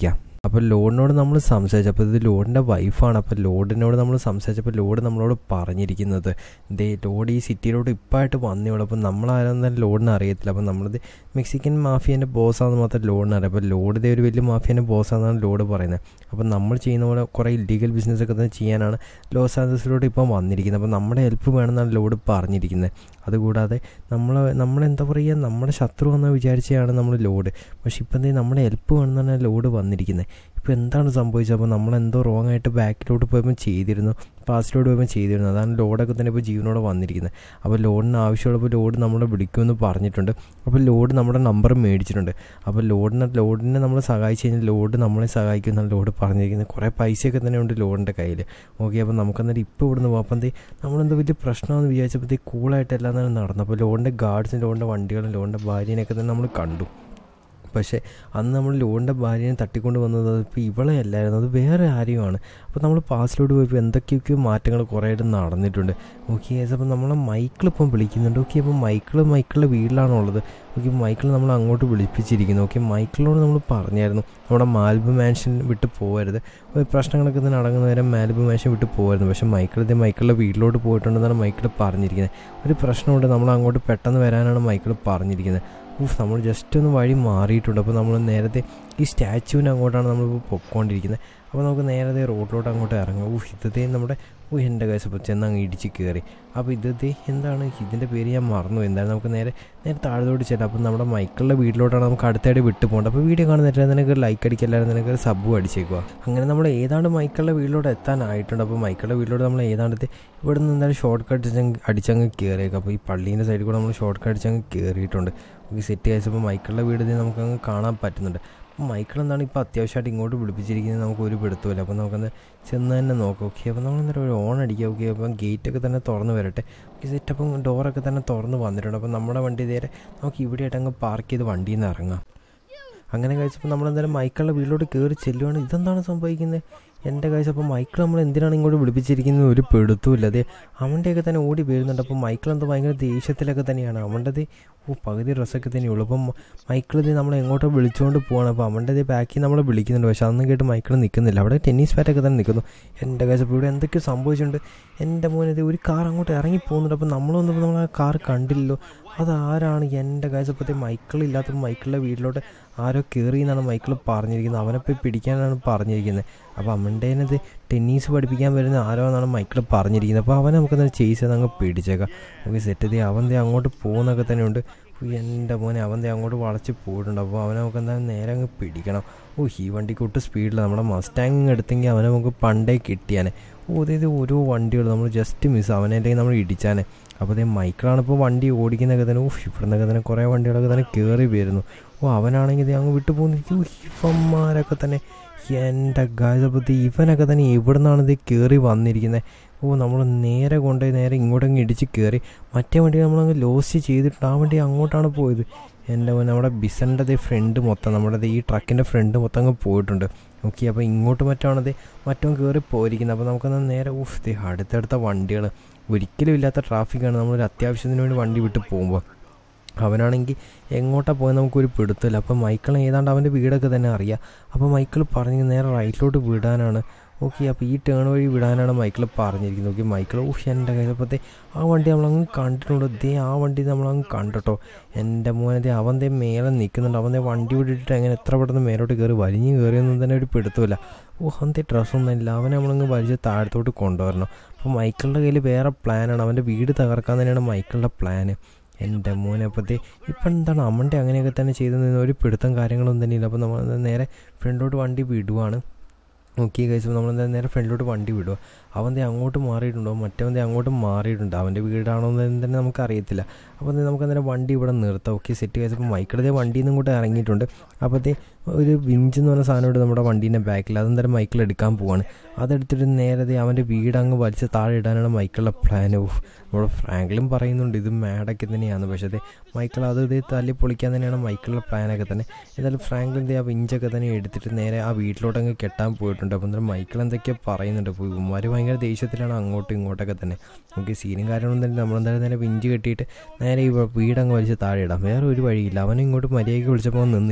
അപ്പോൾ ലോഡിനോട് നമ്മൾ സംസാരിച്ചു അപ്പോൾ ഇത് ലോഡിൻ്റെ വൈഫാണ് അപ്പോൾ ലോഡിനോട് നമ്മൾ സംസാരിച്ചപ്പോൾ ലോഡ് നമ്മളോട് പറഞ്ഞിരിക്കുന്നത് ദേ ലോഡ് ഈ സിറ്റിയിലോട്ട് ഇപ്പമായിട്ട് വന്നേയുള്ളൂ അപ്പോൾ നമ്മളാരെന്നും ലോഡിനെ അറിയത്തില്ല അപ്പോൾ നമ്മളിത് മെക്സിക്കൻ മാഫിയൻ്റെ ബോസാണെന്ന് മാത്രം ലോഡിന് അറിയാം അപ്പോൾ ലോഡ് ഇതേ ഒരു വലിയ മാഫിയൻ്റെ ബോസാണെന്നാണ് ലോഡ് പറയുന്നത് അപ്പോൾ നമ്മൾ ചെയ്യുന്ന പോലെ കുറേ ഇല്ലീഗൽ ബിസിനസ്സൊക്കെ തന്നെ ചെയ്യാനാണ് ലോസ് ആഞ്ചൽസിലോട്ട് ഇപ്പം വന്നിരിക്കുന്നത് അപ്പോൾ നമ്മുടെ ഹെൽപ്പ് വേണമെന്നാണ് ലോഡ് പറഞ്ഞിരിക്കുന്നത് അതുകൂടാതെ നമ്മൾ നമ്മളെന്താ പറയുക നമ്മുടെ ശത്രു എന്ന് വിചാരിച്ചാണ് നമ്മൾ ലോഡ് പക്ഷെ ഇപ്പം എന്തേ നമ്മുടെ ഹെൽപ്പ് വേണമെന്നാണ് ലോഡ് വന്നിരിക്കുന്നത് ഇപ്പോൾ എന്താണ് സംഭവിച്ചത് അപ്പോൾ നമ്മളെന്തോ റോങ് ആയിട്ട് ബാക്കിലോട്ട് പോയപ്പോൾ ചെയ്തിരുന്നു പാസ്റ്റിലോട്ട് പോയപ്പോൾ ചെയ്തിരുന്നു അതാണ് ലോഡൊക്കെ തന്നെ ഇപ്പോൾ ജീവനോടെ വന്നിരിക്കുന്നത് അപ്പോൾ ലോഡിന് ആവശ്യമുള്ളപ്പോൾ ലോഡ് നമ്മളെ വിളിക്കുമെന്ന് പറഞ്ഞിട്ടുണ്ട് അപ്പോൾ ലോഡ് നമ്മുടെ നമ്പർ മേടിച്ചിട്ടുണ്ട് അപ്പോൾ ലോഡിനെ ലോഡിനെ നമ്മൾ സഹായിച്ചു കഴിഞ്ഞാൽ ലോഡ് നമ്മളെ സഹായിക്കുമെന്നാണ് ലോഡ് പറഞ്ഞിരിക്കുന്നത് കുറേ പൈസയൊക്കെ തന്നെ ഉണ്ട് ലോഡിൻ്റെ കയ്യിൽ ഓക്കെ അപ്പോൾ നമുക്കെന്നിട്ട് ഇപ്പോൾ ഇവിടുന്ന് പോകാം അപ്പം എന്തേ നമ്മളെന്തോ വലിയ പ്രശ്നമാണെന്ന് വിചാരിച്ചപ്പോഴത്തേക്ക് കൂളായിട്ട് എല്ലാം തന്നെ നടന്നു അപ്പോൾ ലോഡിൻ്റെ ഗാർഡ്സും ലോഡിൻ്റെ വണ്ടികളും ലോഡിൻ്റെ ഭാര്യനെയൊക്കെ തന്നെ നമ്മൾ കണ്ടു പക്ഷേ അന്ന് നമ്മൾ ലോണിൻ്റെ ഭാര്യനെ തട്ടിക്കൊണ്ട് വന്നത് ഇപ്പോൾ ഇവളെ അല്ലായിരുന്നു അത് വേറെ ആരെയുമാണ് അപ്പോൾ നമ്മൾ പാസിലോട്ട് പോയപ്പോൾ എന്തൊക്കെയൊക്കെയോ മാറ്റങ്ങൾ കുറേയായിട്ട് നടന്നിട്ടുണ്ട് ഓക്കെ അപ്പോൾ നമ്മളെ മൈക്കിൾ ഇപ്പം വിളിക്കുന്നുണ്ട് ഓക്കെ അപ്പോൾ മൈക്കിൾ മൈക്കിളിൻ്റെ വീട്ടിലാണുള്ളത് ഓക്കെ മൈക്കിൾ നമ്മൾ അങ്ങോട്ട് വിളിപ്പിച്ചിരിക്കുന്നു ഓക്കെ മൈക്കിളിനോട് നമ്മൾ പറഞ്ഞായിരുന്നു നമ്മുടെ മാൽബ് മാൻഷൻ വിട്ട് പോകരുത് പ്രശ്നങ്ങളൊക്കെ തന്നെ അടങ്ങുന്ന നേരം മാൽബ് മാൻഷൻ വിട്ട് പോകരുത് പക്ഷേ മൈക്കിൾ ഇതേ മൈക്കിളിൻ്റെ വീട്ടിലോട്ട് പോയിട്ടുണ്ടെന്നാണ് മൈക്കിൾ പറഞ്ഞിരിക്കുന്നത് ഒരു പ്രശ്നമുണ്ട് നമ്മൾ അങ്ങോട്ട് പെട്ടെന്ന് വരാനാണ് മൈക്കിൾ പറഞ്ഞിരിക്കുന്നത് ഊഫ് നമ്മൾ ജസ്റ്റ് ഒന്ന് വഴി മാറിയിട്ടുണ്ട് അപ്പോൾ നമ്മൾ നേരത്തെ ഈ സ്റ്റാച്ചുവിന് അങ്ങോട്ടാണ് നമ്മളിപ്പോൾ പൊയ്ക്കൊണ്ടിരിക്കുന്നത് അപ്പോൾ നമുക്ക് നേരത്തെ റോഡിലോട്ട് അങ്ങോട്ട് ഇറങ്ങാം ഊഹ് ഇതേ നമ്മുടെ ഓ എൻ്റെ കേസ് അപ്പോൾ ചെന്ന് അങ്ങ് ഇടിച്ച് കയറി അപ്പോൾ ഇതേ എന്താണ് ഇതിൻ്റെ പേര് ഞാൻ മറന്നു എന്തായാലും നമുക്ക് നേരെ നേരെ താഴത്തോട്ട് ചെല്ലാം അപ്പോൾ നമ്മുടെ മൈക്കിളിൻ്റെ വീട്ടിലോട്ടാണ് നമുക്ക് അടുത്തായിട്ട് വിട്ടു പോകേണ്ടത് അപ്പോൾ വീഡിയോ കാണുന്നിട്ട് നിനക്ക് ലൈക്ക് അടിക്കല്ലാതെ നിനക്ക് സബ്ബും അടിച്ചേക്കുക അങ്ങനെ നമ്മൾ ഏതാണ്ട് മൈക്കിളിൻ്റെ വീട്ടിലോട്ട് എത്താനായിട്ടുണ്ട് അപ്പോൾ മൈക്കിളിൻ്റെ വീട്ടിലോട്ട് നമ്മൾ ഏതാണ്ട് ഇവിടെ നിന്ന് എന്തായാലും ഷോർട്ട് കട്ട് അടിച്ചങ്ങ് കയറിയേക്കാം അപ്പോൾ ഈ പള്ളീൻ്റെ സൈഡിൽ കൂടെ നമ്മൾ ഷോർട്ട് കട്ട് അടിച്ചങ്ങ് കയറിയിട്ടുണ്ട് ഈ സെറ്റ് കഴിച്ചപ്പോൾ മൈക്കിളിൻ്റെ വീട് നമുക്കങ്ങ് കാണാൻ പറ്റുന്നുണ്ട് അപ്പോൾ മൈക്കിൾ എന്താണ് ഇപ്പോൾ അത്യാവശ്യമായിട്ട് ഇങ്ങോട്ട് വിളിപ്പിച്ചിരിക്കുന്നത് നമുക്ക് ഒരു പിടുത്തമില്ല അപ്പോൾ നമുക്കൊന്ന് ചെന്ന് തന്നെ നോക്കാം ഓക്കെ അപ്പോൾ നമ്മൾ എന്തായാലും ഒരു ഓൺ അടിക്കുക ഓക്കെ അപ്പം ഗേറ്റൊക്കെ തന്നെ തുറന്ന് വരട്ടെ ഈ സെറ്റപ്പം ഡോറൊക്കെ തന്നെ തുറന്ന് വന്നിട്ടുണ്ട് അപ്പോൾ നമ്മുടെ വണ്ടി നേരെ നമുക്ക് ഇവിടെയായിട്ട് അങ്ങ് പാർക്ക് ചെയ്ത് വണ്ടിയിൽ നിന്ന് ഇറങ്ങാം അങ്ങനെ കഴിച്ചപ്പോൾ നമ്മളെന്തായാലും മൈക്കിളിൻ്റെ വീട്ടിലോട്ട് കയറി ചെല്ലുവാണ് ഇതെന്താണ് സംഭവിക്കുന്നത് എൻ്റെ കാഴ്ച അപ്പോൾ മൈക്കിൾ നമ്മൾ എന്തിനാണ് ഇങ്ങോട്ട് വിളിപ്പിച്ചിരിക്കുന്നത് ഒരു പെടുത്തുമില്ല അതെ അവൻ്റെയൊക്കെ തന്നെ ഓടി വരുന്നുണ്ട് അപ്പോൾ മൈക്കിൾ എന്തോ ഭയങ്കര ദേഷ്യത്തിലൊക്കെ തന്നെയാണ് അവൻ്റെത് ഓ പകുതി ഡ്രസ്സൊക്കെ തന്നെയുള്ളൂ അപ്പം മൈക്കിൾ ഇത് നമ്മളെ എങ്ങോട്ടോ വിളിച്ചുകൊണ്ട് പോവാണ് അപ്പോൾ അവൻ്റെ ഇത് ബാക്കിൽ നമ്മളെ വിളിക്കുന്നുണ്ട് പക്ഷെ അതൊന്നും കേട്ട് മൈക്കിൾ നിൽക്കുന്നില്ല അവിടെ ടെന്നീസ് ബാറ്റൊക്കെ തന്നെ നിൽക്കുന്നു എൻ്റെ കാഴ്ച അപ്പോൾ ഇവിടെ എന്തൊക്കെയോ സംഭവിച്ചിട്ടുണ്ട് എൻ്റെ മോനെ ഒരു കാർ അങ്ങോട്ട് ഇറങ്ങി പോകുന്നുണ്ട് അപ്പോൾ നമ്മളൊന്നും നമ്മൾ ആ കാർ കണ്ടില്ലല്ലോ അതാരാണ് എൻ്റെ കാഴ്ചപ്പത്തെ മൈക്കിൾ ഇല്ലാത്തപ്പോൾ മൈക്കിളിൻ്റെ വീട്ടിലോട്ട് ആരോ കയറി എന്നാണ് മൈക്കിൾ പറഞ്ഞിരിക്കുന്നത് അവനെ പോയി പിടിക്കാനാണ് പറഞ്ഞിരിക്കുന്നത് അപ്പോൾ അമ്മണ്ടേനത് ടെന്നീസ് പഠിപ്പിക്കാൻ വരുന്ന ആരോ എന്നാണ് മൈക്കിൾ പറഞ്ഞിരിക്കുന്നത് അപ്പോൾ അവനെ നമുക്ക് തന്നെ ചെയ്സ് ചെയ്ത് അങ്ങ് പിടിച്ചേക്കാം നമുക്ക് സെറ്റ് ചെയ്ത് അവൻ ദേ അങ്ങോട്ട് പോകുന്നൊക്കെ തന്നെ ഉണ്ട് എൻ്റെ മോനെ അവൻ ദേ അങ്ങോട്ട് വളച്ച് പോയിട്ടുണ്ട് അപ്പോൾ അവനെ നമുക്ക് എന്താ നേരെ അങ്ങ് പിടിക്കണം ഓ ഈ വണ്ടിക്ക് ഒട്ടും സ്പീഡില്ല നമ്മുടെ മസ്റ്റാങ് എടുത്തെങ്കിൽ അവനെ നമുക്ക് പണ്ടേ കിട്ടിയാനെ ഓ അതായത് ഓരോ വണ്ടികൾ നമ്മൾ ജസ്റ്റ് മിസ് അവനെ അല്ലെങ്കിൽ നമ്മൾ ഇടിച്ചാനെ അപ്പോൾ അതേ മൈക്കിളാണ് ഇപ്പോൾ വണ്ടി ഓടിക്കുന്നതൊക്കെ തന്നെ ഓ ഇവിടെ നിന്നൊക്കെ തന്നെ കുറേ വണ്ടികളൊക്കെ തന്നെ കയറി വരുന്നു ഓ അവനാണെങ്കിൽ ഇത് അങ്ങ് വിട്ടു പോകുന്നിരിക്കും ഇവന്മാരൊക്കെ തന്നെ എൻ്റെ ഗായസപ്പത്തി ഇവനൊക്കെ തന്നെ എവിടെ നിന്നാണ് ഇത് കയറി വന്നിരിക്കുന്നത് ഓ നമ്മൾ നേരെ കൊണ്ടുപോയി നേരെ ഇങ്ങോട്ടങ്ങ് ഇടിച്ച് കയറി മറ്റേ വണ്ടി നമ്മളങ്ങ് ലോസ്റ്റ് ചെയ്തിട്ട് ആ വണ്ടി അങ്ങോട്ടാണ് പോയത് എൻ്റെ നമ്മുടെ ബിസൻ്റെ ഫ്രണ്ട് മൊത്തം നമ്മുടെ ഈ ട്രക്കിൻ്റെ ഫ്രണ്ട് മൊത്തം അങ്ങ് പോയിട്ടുണ്ട് ഓക്കെ അപ്പോൾ ഇങ്ങോട്ട് മറ്റാണത് മറ്റോ കയറി പോയിരിക്കുന്നത് അപ്പോൾ നമുക്കൊന്ന് നേരെ ഊഫ് ദേ അടുത്തടുത്ത വണ്ടികൾ ഒരിക്കലും ഇല്ലാത്ത ട്രാഫിക്കാണ് നമ്മളൊരു അത്യാവശ്യത്തിന് വേണ്ടി വണ്ടി വിട്ട് പോകുമ്പോൾ അവനാണെങ്കിൽ എങ്ങോട്ടാണ് പോയത് നമുക്കൊരു പിടുത്തമില്ല അപ്പോൾ മൈക്കിൾ ഏതാണ്ട് അവൻ്റെ വീടൊക്കെ തന്നെ അറിയാം അപ്പോൾ മൈക്കിൾ പറഞ്ഞ് നേരെ റൈറ്റിലോട്ട് വിടാനാണ് ഓക്കെ അപ്പോൾ ഈ ടേൺ വഴി വിടാനാണ് മൈക്കിൾ പറഞ്ഞിരിക്കുന്നത് ഓക്കെ മൈക്കിൾ ഊഹ് എൻ്റെ കയ്യിലപ്പോഴത്തെ ആ വണ്ടി നമ്മളങ്ങ് കണ്ടിട്ടുണ്ട് ദേ ആ വണ്ടി നമ്മളങ്ങ് കണ്ടട്ടോ എൻ്റെ മോനെ ദേ അവൻ ദേ മേലെ നിൽക്കുന്നുണ്ട് അവൻ ദേ വണ്ടി വിട്ടിട്ട് അങ്ങനെ എത്ര പെട്ടെന്ന് മേലോട്ട് കയറി വലിഞ്ഞ് കയറിയൊന്നും തന്നെ ഒരു പിടുത്തമില്ല ഓ അവൻ്റെ ഡ്രസ്സൊന്നും ഇല്ല അവനെ നമ്മളങ്ങ് വലിച്ച് താഴത്തോട്ട് കൊണ്ടുവരണം അപ്പോൾ മൈക്കിളിൻ്റെ കയ്യിൽ വേറെ പ്ലാനാണ് അവൻ്റെ വീട് തകർക്കാൻ തന്നെയാണ് മൈക്കിളിൻ്റെ പ്ലാന് എൻ്റെ മോനെ അപ്പോഴത്തെ ഇപ്പം എന്താണ് അമ്മൻ്റെ അങ്ങനെയൊക്കെ തന്നെ ചെയ്തു നിന്ന് ഒരു പിടുത്തം കാര്യങ്ങളൊന്നും തന്നെ ഇല്ല അപ്പോൾ നമ്മൾ നേരെ ഫ്രണ്ടോട്ട് വണ്ടി വിടുവാണ് ഓക്കെ കഴിച്ചപ്പോൾ നമ്മൾ നേരെ ഫ്രണ്ടിലോട്ട് വണ്ടി വിടുക അവൻ അങ്ങോട്ട് മാറിയിട്ടുണ്ടോ മറ്റവൻ അങ്ങോട്ട് മാറിയിട്ടുണ്ട് അവൻ്റെ വീടാണോ എന്ന് തന്നെ നമുക്ക് അറിയത്തില്ല അപ്പോൾ നമുക്ക് അന്നേരം വണ്ടി ഇവിടെ നിർത്താം ഓക്കെ സെറ്റ് കഴിച്ചപ്പോൾ മൈക്കിളത്തെ വണ്ടിയിൽ നിന്ന് ഇങ്ങോട്ട് ഇറങ്ങിയിട്ടുണ്ട് അപ്പോഴത്തെ ഒരു വിഞ്ച് എന്ന് പറഞ്ഞ സാധനം നമ്മുടെ വണ്ടീൻ്റെ ബാക്കിൽ അതെന്തായാലും മൈക്കിൾ എടുക്കാൻ പോവാണ് അതെടുത്തിട്ട് നേരത്തെ അവൻ്റെ വീട് അങ്ങ് വലിച്ച് താഴെ ഇടാനാണ് മൈക്കിളുടെ പ്ലാൻ ഓഫ് നമ്മുടെ ഫ്രാങ്ക്ലിൻ പറയുന്നുണ്ട് ഇത് മാഡൊക്കെ തന്നെയാണ് പക്ഷേ അതെ മൈക്കിൾ അത് ഇത് തല്ലി പൊളിക്കാൻ തന്നെയാണ് മൈക്കിളുടെ പ്ലാനൊക്കെ തന്നെ ഏതായാലും ഫ്രാങ്ക്ലിൻ്റെ ആ വിഞ്ചൊക്കെ തന്നെ എടുത്തിട്ട് നേരെ ആ വീട്ടിലോട്ട് അങ്ങ് കെട്ടാൻ പോയിട്ടുണ്ട് അപ്പോൾ എന്തായാലും മൈക്കിൾ എന്തൊക്കെയോ പറയുന്നുണ്ട് അപ്പോൾ ഇവന്മാർ ഭയങ്കര ദേഷ്യത്തിലാണ് അങ്ങോട്ടും ഇങ്ങോട്ടൊക്കെ തന്നെ നമുക്ക് സീനും കാര്യങ്ങളൊന്നും തന്നെ നമ്മളെന്തായാലും നേരെ വിഞ്ച് കെട്ടിയിട്ട് നേരെ ഈ വീടങ്ങ് വലിച്ച് താഴെ ഇടാം വേറെ ഒരു വഴിയില്ല അവനും ഇങ്ങോട്ട് മര്യാദയ്ക്ക് വിളിച്ചപ്പോൾ നിന്നില്ല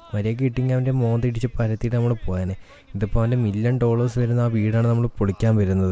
മര്യാദയ്ക്ക് കിട്ടിയെങ്കിൽ അവൻ്റെ മോന്തിടിച്ച് പരത്തിയിട്ട് നമ്മൾ പോയാനെ ഇതിപ്പോൾ അവൻ്റെ മില്യൺ ഡോളേഴ്സ് വരുന്ന ആ വീടാണ് നമ്മൾ പൊളിക്കാൻ വരുന്നത്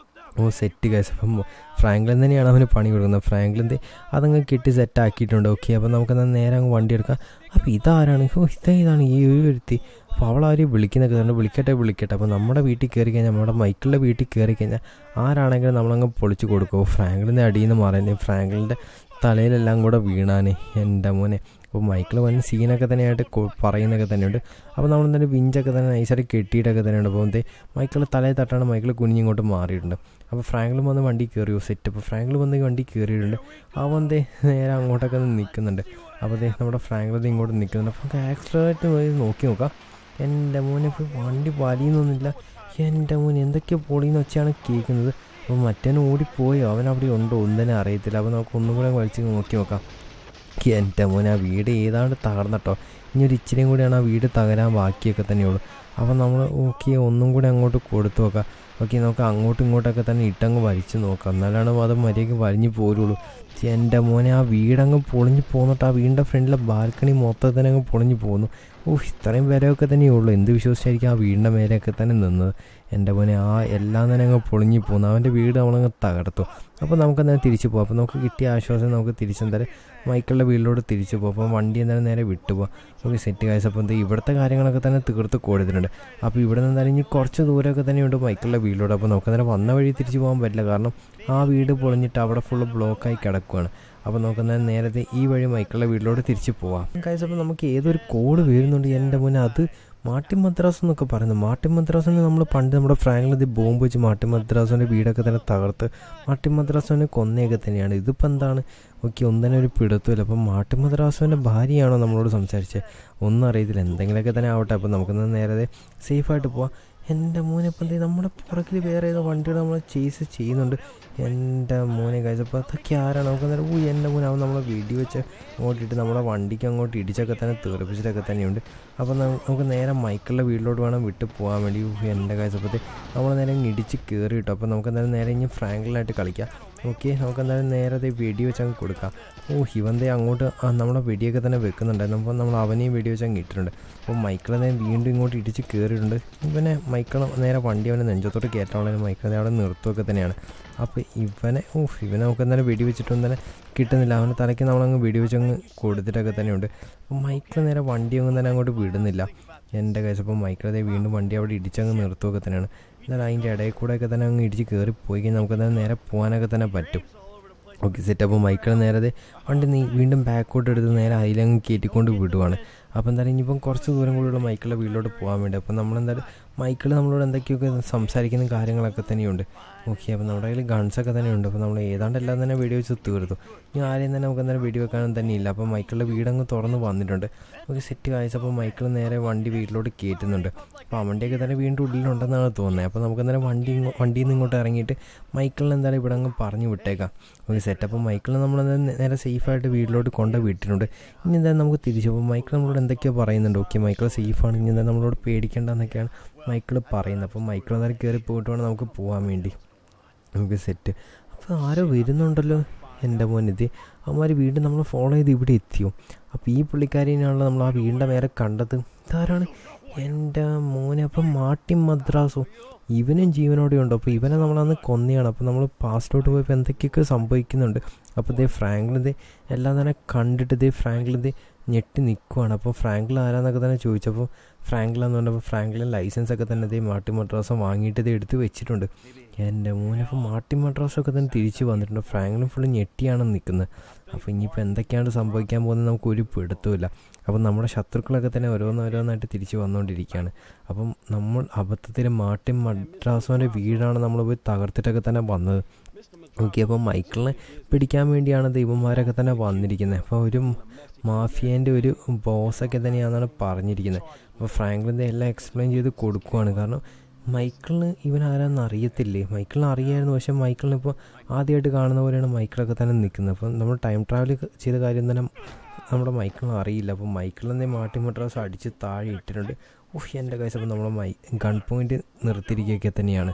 ഓ സെറ്റ് കേസ് അപ്പം ഫ്രാങ്ക്ലിൻ തന്നെയാണ് അവന് പണി കൊടുക്കുന്നത് ഫ്രാങ്ക്ലിൻ്റെ അതങ്ങ് കെട്ടി സെറ്റ് ആക്കിയിട്ടുണ്ട് ഓക്കെ അപ്പോൾ നമുക്കെന്നാൽ നേരെ അങ്ങ് വണ്ടി എടുക്കാം അപ്പോൾ ഇതാരാണ് ഓ ഇതാ ഇതാണ് ഈ ഒരു വ്യക്തി അപ്പോൾ അവൾ ആരെയും വിളിക്കുന്നൊക്കെ തന്നെ വിളിക്കട്ടെ വിളിക്കട്ടെ അപ്പോൾ നമ്മുടെ വീട്ടിൽ കയറി കഴിഞ്ഞാൽ നമ്മുടെ മൈക്കിളിൻ്റെ വീട്ടിൽ കയറി കഴിഞ്ഞാൽ ആരാണെങ്കിലും നമ്മളങ്ങ് പൊളിച്ച് കൊടുക്കും ഫ്രാങ്ക്ലിൻ്റെ അടിയിൽ നിന്ന് മാറാൻ ഫ്രാങ്ക്ലിൻ്റെ തലയിലെല്ലാം കൂടെ വീണാനേ എൻ്റെ മോനെ അപ്പോൾ മൈക്കിൾ വൻ സീനൊക്കെ തന്നെയായിട്ട് പറയുന്നൊക്കെ തന്നെയുണ്ട് അപ്പോൾ നമ്മൾ എന്തായാലും വിഞ്ചൊക്കെ തന്നെ നൈസായിട്ട് കെട്ടിയിട്ടൊക്കെ തന്നെയുണ്ട് അപ്പോൾ എന്തേ മൈക്കിൾ തലയിൽ തട്ടാണ് മൈക്കിൾ കുനിഞ്ഞിങ്ങോട്ട് മാറിയിട്ടുണ്ട് അപ്പോൾ ഫ്രാങ്ക്ലിൻ വന്ന് വണ്ടി കയറിയോ സെറ്റ് അപ്പോൾ ഫ്രാങ്ക്ലിൻ വന്ന് വണ്ടി കയറിയിട്ടുണ്ട് അവൻ എന്തേ നേരെ അങ്ങോട്ടൊക്കെ നിൽക്കുന്നുണ്ട് അപ്പോൾ അതേ നമ്മുടെ ഫ്രാങ്ക്ലിൻ ഇങ്ങോട്ട് നിൽക്കുന്നുണ്ട് അപ്പോൾ ആക്സിഡൻറ്റ് പോയി നോക്കി നോക്കാം എൻ്റെ മോനെ ഇപ്പോൾ വണ്ടി വലിയുന്നൊന്നുമില്ല എൻ്റെ മോൻ എന്തൊക്കെയോ പൊളിയെന്ന് വെച്ചാണ് കേൾക്കുന്നത് അപ്പോൾ മറ്റവൻ ഓടിപ്പോയോ അവൻ അവിടെ ഉണ്ടോ ഒന്നിനെ അറിയത്തില്ല അപ്പോൾ നമുക്ക് ഒന്നും കൂടെ വലിച്ച് നോക്കി നോക്കാം എൻ്റെ മോനെ ആ വീട് ഏതാണ്ട് തകർന്നട്ടോ ഇനി ഒരു ഇച്ചിരിയും കൂടിയാണ് ആ വീട് തകരാൻ ബാക്കിയൊക്കെ തന്നെയുള്ളൂ അപ്പോൾ നമ്മൾ ഓക്കെ ഒന്നും കൂടി അങ്ങോട്ട് കൊടുത്തു നോക്കാം ഓക്കെ നമുക്ക് അങ്ങോട്ടും ഇങ്ങോട്ടൊക്കെ തന്നെ ഇട്ടങ്ങ് വലിച്ചു നോക്കാം എന്നാലാണ് അത് മര്യാദയ്ക്ക് വലിഞ്ഞു പോരുള്ളൂ എൻ്റെ മോനെ ആ വീടങ്ങ് പൊളിഞ്ഞു പോന്നിട്ട് ആ വീടിൻ്റെ ഫ്രണ്ടിലെ ബാൽക്കണി മൊത്തത്തിൽ അങ്ങ് പൊളിഞ്ഞു പോകുന്നു ഓ ഇത്രയും വിലയൊക്കെ തന്നെയുള്ളൂ എന്ത് വിശ്വസിച്ചായിരിക്കും ആ വീടിൻ്റെ മേലെയൊക്കെ തന്നെ നിന്നത് എൻ്റെ മോനെ ആ എല്ലാം തന്നെ അങ്ങ് പൊളിഞ്ഞു പോകുന്നു അവൻ്റെ വീട് നമ്മളങ്ങ് തകർത്തു അപ്പോൾ നമുക്കെന്തായാലും തിരിച്ചു പോകാം അപ്പോൾ നമുക്ക് കിട്ടിയ ആശ്വാസം നമുക്ക് തിരിച്ചെന്തായാലും മൈക്കിളിൻ്റെ വീട്ടിലോട്ട് തിരിച്ചു പോകും അപ്പോൾ വണ്ടി എന്തായാലും നേരെ വിട്ടുപോകാം നമുക്ക് സെറ്റ് കാഴ്ച അപ്പോൾ എന്താ ഇവിടുത്തെ കാര്യങ്ങളൊക്കെ തന്നെ തീർത്ത് കൊടുത്തിട്ടുണ്ട് അപ്പോൾ ഇവിടെ നിന്ന് എന്തായാലും ഇനി കുറച്ച് ദൂരമൊക്കെ തന്നെയുണ്ട് മൈക്കിളിൻ്റെ വീട്ടിലോട്ട് അപ്പോൾ നമുക്ക് അന്നേരം വന്ന വഴി തിരിച്ചു പോകാൻ പറ്റില്ല കാരണം ആ വീട് പൊളിഞ്ഞിട്ട് അവിടെ ഫുള്ള് ബ്ലോക്കായി കിടക്കുകയാണ് അപ്പോൾ നമുക്ക് എന്നാൽ നേരത്തെ ഈ വഴി മൈക്കിളിൻ്റെ വീട്ടിലോട്ട് തിരിച്ചു പോവാം കാഴ്ച അപ്പോൾ നമുക്ക് ഏതൊരു കോഡ് വരുന്നുണ്ട് എൻ്റെ മുന്നേ അത് മാട്ടിൻ മദ്രാസ് എന്നൊക്കെ പറയുന്നത് മാട്ടിൻ മദ്രാസിന് നമ്മൾ പണ്ട് നമ്മുടെ ഫ്രാങ്കിൽ ബോംബ് വെച്ച് മാട്ടിൻ മദ്രാസിൻ്റെ വീടൊക്കെ തന്നെ തകർത്ത് മാട്ടിൻ മദ്രാസിനെ കൊന്നയൊക്കെ തന്നെയാണ് ഇതിപ്പോൾ എന്താണ് ഓക്കെ ഒന്നിനെ ഒരു പിടുത്തമില്ല അപ്പം മാട്ടിൻ മദ്രാസുവിൻ്റെ ഭാര്യയാണോ നമ്മളോട് സംസാരിച്ചത് ഒന്നും അറിയത്തില്ല എന്തെങ്കിലുമൊക്കെ തന്നെ ആവട്ടെ അപ്പം നമുക്ക് നേരത്തെ സേഫായിട്ട് പോവാം എൻ്റെ മോനെ ഇപ്പം എന്തേ നമ്മുടെ പുറകിൽ വേറെ ഏതോ വണ്ടികൾ നമ്മൾ ചേസ് ചെയ്യുന്നുണ്ട് എൻ്റെ മോനെ കഴിച്ചപ്പോൾ അതൊക്കെ ആരാണ് നമുക്ക് അന്നേരം ഊ എൻ്റെ മോനെ അവൻ നമ്മളെ വെടി വെച്ച് അങ്ങോട്ടിട്ട് നമ്മുടെ വണ്ടിക്ക് അങ്ങോട്ട് ഇടിച്ചൊക്കെ തന്നെ തെറിപ്പിച്ചിട്ടൊക്കെ തന്നെയുണ്ട് അപ്പോൾ നമുക്ക് നേരെ മൈക്കിളിൻ്റെ വീട്ടിലോട്ട് വേണം വിട്ട് പോകാൻ വേണ്ടി എൻ്റെ കഴിച്ചപ്പോഴത്തെ നമ്മൾ നേരെ ഇടിച്ച് കയറി കിട്ടും അപ്പോൾ നമുക്ക് എന്തായാലും നേരെ ഇനി ഫ്രാങ്കിലായിട്ട് കളിക്കാം ഓക്കെ നമുക്ക് എന്തായാലും നേരത്തെ വെടി വെച്ച് അങ്ങ് കൊടുക്കാം ഓ ഇവന്തേ അങ്ങോട്ട് നമ്മളെ വെടിയൊക്കെ തന്നെ വെക്കുന്നുണ്ടായിരുന്നു അപ്പോൾ നമ്മൾ അവനെയും വെടി വെച്ച് അങ്ങ് ഇട്ടിട്ടുണ്ട് അപ്പോൾ മൈക്കിളെ വീണ്ടും ഇങ്ങോട്ട് ഇടിച്ച് കയറിയിട്ടുണ്ട് ഇവനെ മൈക്കിൾ നേരെ വണ്ടി അവനെ നെഞ്ചത്തോട്ട് കയറ്റാനുള്ള മൈക്കിളെ അവിടെ നിർത്തുമൊക്കെ തന്നെയാണ് അപ്പോൾ ഇവനെ ഓ ഇവനെ നമുക്ക് എന്തായാലും വെടി വെച്ചിട്ടൊന്നും തന്നെ കിട്ടുന്നില്ല അവൻ്റെ തലയ്ക്ക് നമ്മളങ്ങ് വെടി വെച്ചങ്ങ് കൊടുത്തിട്ടൊക്കെ തന്നെയുണ്ട് അപ്പോൾ മൈക്കിൾ നേരെ വണ്ടിയൊന്നും തന്നെ അങ്ങോട്ട് വിടുന്നില്ല എൻ്റെ കേസ് അപ്പോൾ മൈക്കിളെ വീണ്ടും വണ്ടി അവിടെ ഇടിച്ചങ്ങ് നിർത്തുമൊക്കെ തന്നെയാണ് എന്നാൽ അതിൻ്റെ ഇടയിൽ കൂടെയൊക്കെ തന്നെ അങ്ങ് ഇടിച്ച് കയറി പോയി കഴിഞ്ഞാൽ നമുക്ക് എന്തായാലും നേരെ പോകാനൊക്കെ തന്നെ പറ്റും ഓക്കെ സെറ്റ് അപ്പോൾ മൈക്കിൾ നേരത്തെ വണ്ടി നീ വീണ്ടും ബാക്കോട്ട് എടുത്ത് നേരെ അതിലങ്ങ് കയറ്റിക്കൊണ്ട് വിടുവാണ് അപ്പോൾ എന്തായാലും ഇനിയിപ്പം കുറച്ച് ദൂരം കൂടിയുള്ള മൈക്കിളുടെ വീട്ടിലോട്ട് പോകാൻ വേണ്ടി അപ്പോൾ നമ്മളെന്തായാലും മൈക്കിൾ നമ്മളോട് എന്തൊക്കെയൊക്കെ സംസാരിക്കുന്ന കാര്യങ്ങളൊക്കെ തന്നെയുണ്ട് ഓക്കെ അപ്പോൾ നമ്മുടെ കയ്യിൽ ഗൺസൊക്കെ തന്നെയുണ്ട് അപ്പോൾ നമ്മൾ ഏതാണ്ട് എല്ലാം തന്നെ വെടി വെച്ച് തീർത്തു ഇനി ആരെയും തന്നെ നമുക്ക് എന്തായാലും വെടി വെക്കാനും തന്നെ ഇല്ല അപ്പോൾ മൈക്കിളുടെ വീടങ്ങ് തുറന്ന് വന്നിട്ടുണ്ട് ഓക്കെ സെറ്റ് കാഴ്ചപ്പോൾ മൈക്കിൾ നേരെ വണ്ടി വീട്ടിലോട്ട് കയറ്റുന്നുണ്ട് അപ്പോൾ അവൻ്റെയൊക്കെ തന്നെ വീണ്ടും ഉള്ളിലുണ്ടെന്നാണ് തോന്നുന്നത് അപ്പോൾ നമുക്ക് എന്തായാലും വണ്ടി വണ്ടിയിൽ നിന്ന് ഇങ്ങോട്ട് ഇറങ്ങിയിട്ട് മൈക്കിളിന് എന്തായാലും ഇവിടെ അങ്ങ് പറഞ്ഞു വിട്ടേക്കാം ഓക്കെ സെറ്റ് അപ്പോൾ മൈക്കിളിന് നമ്മൾ നേരെ സേഫായിട്ട് വീട്ടിലോട്ട് കൊണ്ട് വിട്ടിട്ടുണ്ട് ഇനി എന്തായാലും നമുക്ക് തിരിച്ചു അപ്പോൾ മൈക്കിൾ നമ്മളോട് എന്തൊക്കെയോ പറയുന്നുണ്ട് ഓക്കെ മൈക്കിൾ സേഫാണ് ഇനി എന്തായാലും നമ്മളോട് പേടിക്കേണ്ടെന്നൊക്കെയാണ് മൈക്കിൾ പറയുന്നത് അപ്പോൾ മൈക്കിൾ നേരെ കയറി പോയിട്ട് വേണം നമുക്ക് പോകാൻ വേണ്ടി നമുക്ക് സെറ്റ് അപ്പോൾ ആരോ വരുന്നുണ്ടല്ലോ എൻ്റെ മോനിത് അവന്മാർ വീണ്ടും നമ്മൾ ഫോളോ ചെയ്ത് ഇവിടെ എത്തിയോ അപ്പോൾ ഈ പുള്ളിക്കാരിനാണല്ലോ നമ്മൾ ആ വീടിൻ്റെ നേരെ കണ്ടത് ഇതാരാണ് എൻ്റെ മോനെ അപ്പം മാട്ടിൻ മദ്രാസോ ഇവനും ജീവനോടെ ഉണ്ട് അപ്പോൾ ഇവനെ നമ്മളന്ന് കൊന്നയാണ് അപ്പോൾ നമ്മൾ പാസ്റ്റിലോട്ട് പോയപ്പോൾ എന്തൊക്കെയൊക്കെ സംഭവിക്കുന്നുണ്ട് അപ്പോൾ ഇതേ ഫ്രാങ്ക്ലിൻ എല്ലാം തന്നെ കണ്ടിട്ട് ഇതേ ഫ്രാങ്ക്ലിൻ ഞെട്ടി നിൽക്കുവാണ് അപ്പോൾ ഫ്രാങ്ക്ലിൻ ആരാന്നൊക്കെ തന്നെ ചോദിച്ചപ്പോൾ ഫ്രാങ്ക്ലിൻ എന്ന് പറഞ്ഞപ്പോൾ ഫ്രാങ്ക്ലിൻ ലൈസൻസ് ഒക്കെ തന്നെ ഇതേ മാട്ടി മദ്രാസ വാങ്ങിയിട്ട് ഇത് എടുത്ത് വെച്ചിട്ടുണ്ട് എൻ്റെ മോനെ അപ്പോൾ മാട്ടി മദ്രാസൊക്കെ തന്നെ തിരിച്ച് വന്നിട്ടുണ്ട് ഫ്രാങ്ക്ലിൻ ഫുള്ള് ഞെട്ടിയാണ് നിൽക്കുന്നത് അപ്പോൾ ഇനിയിപ്പോൾ എന്തൊക്കെയാണ് സംഭവിക്കാൻ പോകുന്നത് നമുക്ക് ഒരു പിടുത്തമില്ല അപ്പം നമ്മുടെ ശത്രുക്കളൊക്കെ തന്നെ ഓരോന്നോരോന്നായിട്ട് തിരിച്ച് വന്നുകൊണ്ടിരിക്കുകയാണ് അപ്പം നമ്മൾ അബദ്ധത്തിൽ മാട്ടി മദ്രാസോൻ്റെ വീടാണ് നമ്മൾ പോയി തകർത്തിട്ടൊക്കെ തന്നെ വന്നത് ഓക്കെ അപ്പോൾ മൈക്കിളിനെ പിടിക്കാൻ വേണ്ടിയാണ് ദൈവന്മാരൊക്കെ തന്നെ വന്നിരിക്കുന്നത് അപ്പോൾ ഒരു മാഫിയേൻ്റെ ഒരു ബോസൊക്കെ തന്നെയാണെന്നാണ് പറഞ്ഞിരിക്കുന്നത് അപ്പോൾ ഫ്രാങ്ക്ലിൻ്റെ എല്ലാം എക്സ്പ്ലെയിൻ ചെയ്ത് കൊടുക്കുവാണ് കാരണം മൈക്കിളിന് ഇവൻ ആരാന്ന് അറിയത്തില്ലേ മൈക്കിളിന് അറിയായിരുന്നു പക്ഷേ മൈക്കിളിന് ഇപ്പോൾ ആദ്യമായിട്ട് കാണുന്ന പോലെയാണ് മൈക്കിളൊക്കെ തന്നെ നിൽക്കുന്നത് അപ്പം നമ്മൾ ടൈം ട്രാവൽ ചെയ്ത കാര്യം തന്നെ നമ്മുടെ മൈക്കിളിന് അറിയില്ല അപ്പോൾ മൈക്കിളിനെ മാട്ടി മദ്രാസ് അടിച്ച് താഴെ ഇട്ടിട്ടുണ്ട് ഉഫ് എൻ്റെ കൈസ് അപ്പോൾ നമ്മളെ മൈ ഗൺ പോയിന്റ് നിർത്തിയിരിക്കുകയൊക്കെ തന്നെയാണ്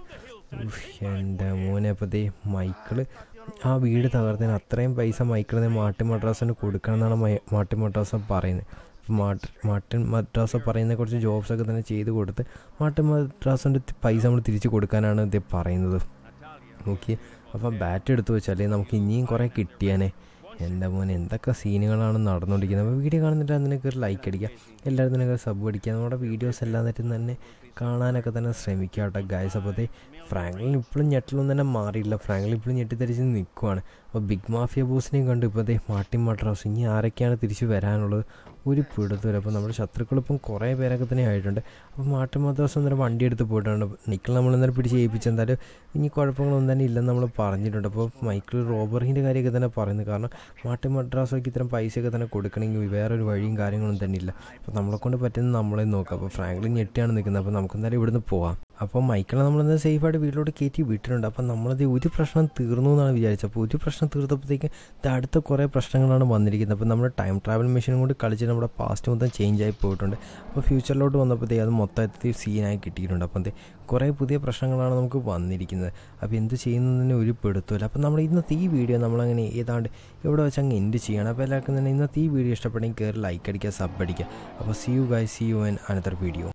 എൻ്റെ മോനെ അപ്പോൾ ദേ മൈക്കിള് ആ വീട് തകർത്തതിന് അത്രയും പൈസ മൈക്കിളിനെ മാട്ടി മദ്രാസിന് കൊടുക്കണം എന്നാണ് മാട്ടി മദ്രാസ് പറയുന്നത് മാർട്ടിൻ മാർട്ടിൻ മദ്രാസ പറയുന്ന കുറച്ച് ജോബ്സൊക്കെ തന്നെ ചെയ്ത് കൊടുത്ത് മാർട്ടിൻ മദ്രാസിൻ്റെ പൈസ നമ്മൾ തിരിച്ച് കൊടുക്കാനാണ് ഇത് പറയുന്നത് നോക്കി അപ്പോൾ ബാറ്റ് എടുത്ത് വെച്ചാൽ നമുക്ക് ഇനിയും കുറേ കിട്ടിയാനേ എൻ്റെ മോനെ എന്തൊക്കെ സീനുകളാണ് നടന്നുകൊണ്ടിരിക്കുന്നത് അപ്പോൾ വീഡിയോ കാണുന്നിട്ട് അതിനൊക്കെ ഒരു ലൈക്ക് അടിക്കുക എല്ലാവരും ഇതിനൊക്കെ സബ് അടിക്കുക നമ്മുടെ വീഡിയോസ് എല്ലാം നേരം തന്നെ കാണാനൊക്കെ തന്നെ ശ്രമിക്കുക കേട്ടോ ഗായ്സ് അപ്പോൾ അതേ ഫ്രാങ്ക്ലിൻ ഇപ്പോഴും ഞെട്ടലൊന്നും തന്നെ മാറിയില്ല ഫ്രാങ്ക്ലിൻ ഇപ്പോഴും ഞെട്ടിത്തരിച്ച് നിൽക്കുവാണ് അപ്പോൾ ബിഗ് മാഫിയ ബോസിനെയും കണ്ട് ഇപ്പോൾ അതേ മാർട്ടിൻ മട്രാസ് ഇനി ആരൊക്കെയാണ് തിരിച്ച് വരാനുള്ളത് ഒരു പിടുത്തമില്ല അപ്പോൾ നമ്മുടെ ശത്രുക്കളിപ്പം കുറേ പേരൊക്കെ തന്നെ ആയിട്ടുണ്ട് അപ്പോൾ മാർട്ടിൻ മദ്രാസ് അന്നേരം വണ്ടി എടുത്ത് പോയിട്ടുണ്ട് നിക്കിൾ നമ്മൾ അന്നേരം പിടിച്ച് ഏൽപ്പിച്ച് എന്തായാലും ഇനി കുഴപ്പങ്ങളൊന്നും തന്നെ ഇല്ലെന്ന് നമ്മൾ പറഞ്ഞിട്ടുണ്ട് അപ്പോൾ മൈക്കിൾ റോബറിൻ്റെ കാര്യമൊക്കെ തന്നെ പറയുന്നത് കാരണം മാർട്ടിൻ മദ്രാസൊക്കെ ഇത്തരം പൈസയൊക്കെ തന്നെ കൊടുക്കണമെങ്കിൽ വേറൊരു വഴിയും കാര്യങ്ങളും തന്നെ ഇല്ല അപ്പോൾ നമ്മളെ കൊണ്ട് പറ്റുന്നത് നമ്മളെ നോക്കാം അപ്പോൾ ഫ്രാങ്ക്ലിൻ ഞെട്ടിയാണ് നിൽക്കുന്നത് അപ്പോൾ നമുക്ക് എന്തായാലും ഇവിടുന്ന് പോവാം അപ്പോൾ മൈക്കിളെ നമ്മളെന്താ സേഫായിട്ട് വീട്ടിലോട്ട് കയറ്റി വിട്ടിട്ടുണ്ട് അപ്പോൾ നമ്മളത് ഒരു പ്രശ്നം തീർന്നു എന്നാണ് വിചാരിച്ചത് അപ്പോൾ ഒരു പ്രശ്നം തീർത്തപ്പോഴത്തേക്ക് ഇത് അടുത്ത കുറേ പ്രശ്നങ്ങളാണ് വന്നിരിക്കുന്നത് അപ്പോൾ നമ്മൾ ടൈം ട്രാവൽ മെഷീനും കൊണ്ട് കളിച്ച് നമ്മുടെ പാസ്റ്റ് മൊത്തം ചേഞ്ച് ആയി പോയിട്ടുണ്ട് അപ്പോൾ ഫ്യൂച്ചറിലോട്ട് വന്നപ്പോഴത്തേക്ക് അത് മൊത്തത്തിൽ സീനായി കിട്ടിയിട്ടുണ്ട് അപ്പോൾ എന്തേ കുറേ പുതിയ പ്രശ്നങ്ങളാണ് നമുക്ക് വന്നിരിക്കുന്നത് അപ്പോൾ എന്ത് ചെയ്യുന്നതിന് ഒരു പെടുത്തില്ല അപ്പോൾ നമ്മൾ ഇന്നത്തെ ഈ വീഡിയോ നമ്മളങ്ങനെ ഏതാണ്ട് ഇവിടെ വെച്ച് അങ്ങ് എൻഡ് ചെയ്യണം അപ്പോൾ എല്ലാവർക്കും തന്നെ ഇന്നത്തെ ഈ വീഡിയോ ഇഷ്ടപ്പെട്ടെങ്കിൽ കയറി ലൈക്ക് അടിക്കുക സബ് അടിക്കുക അപ്പോൾ see you guy see you in another video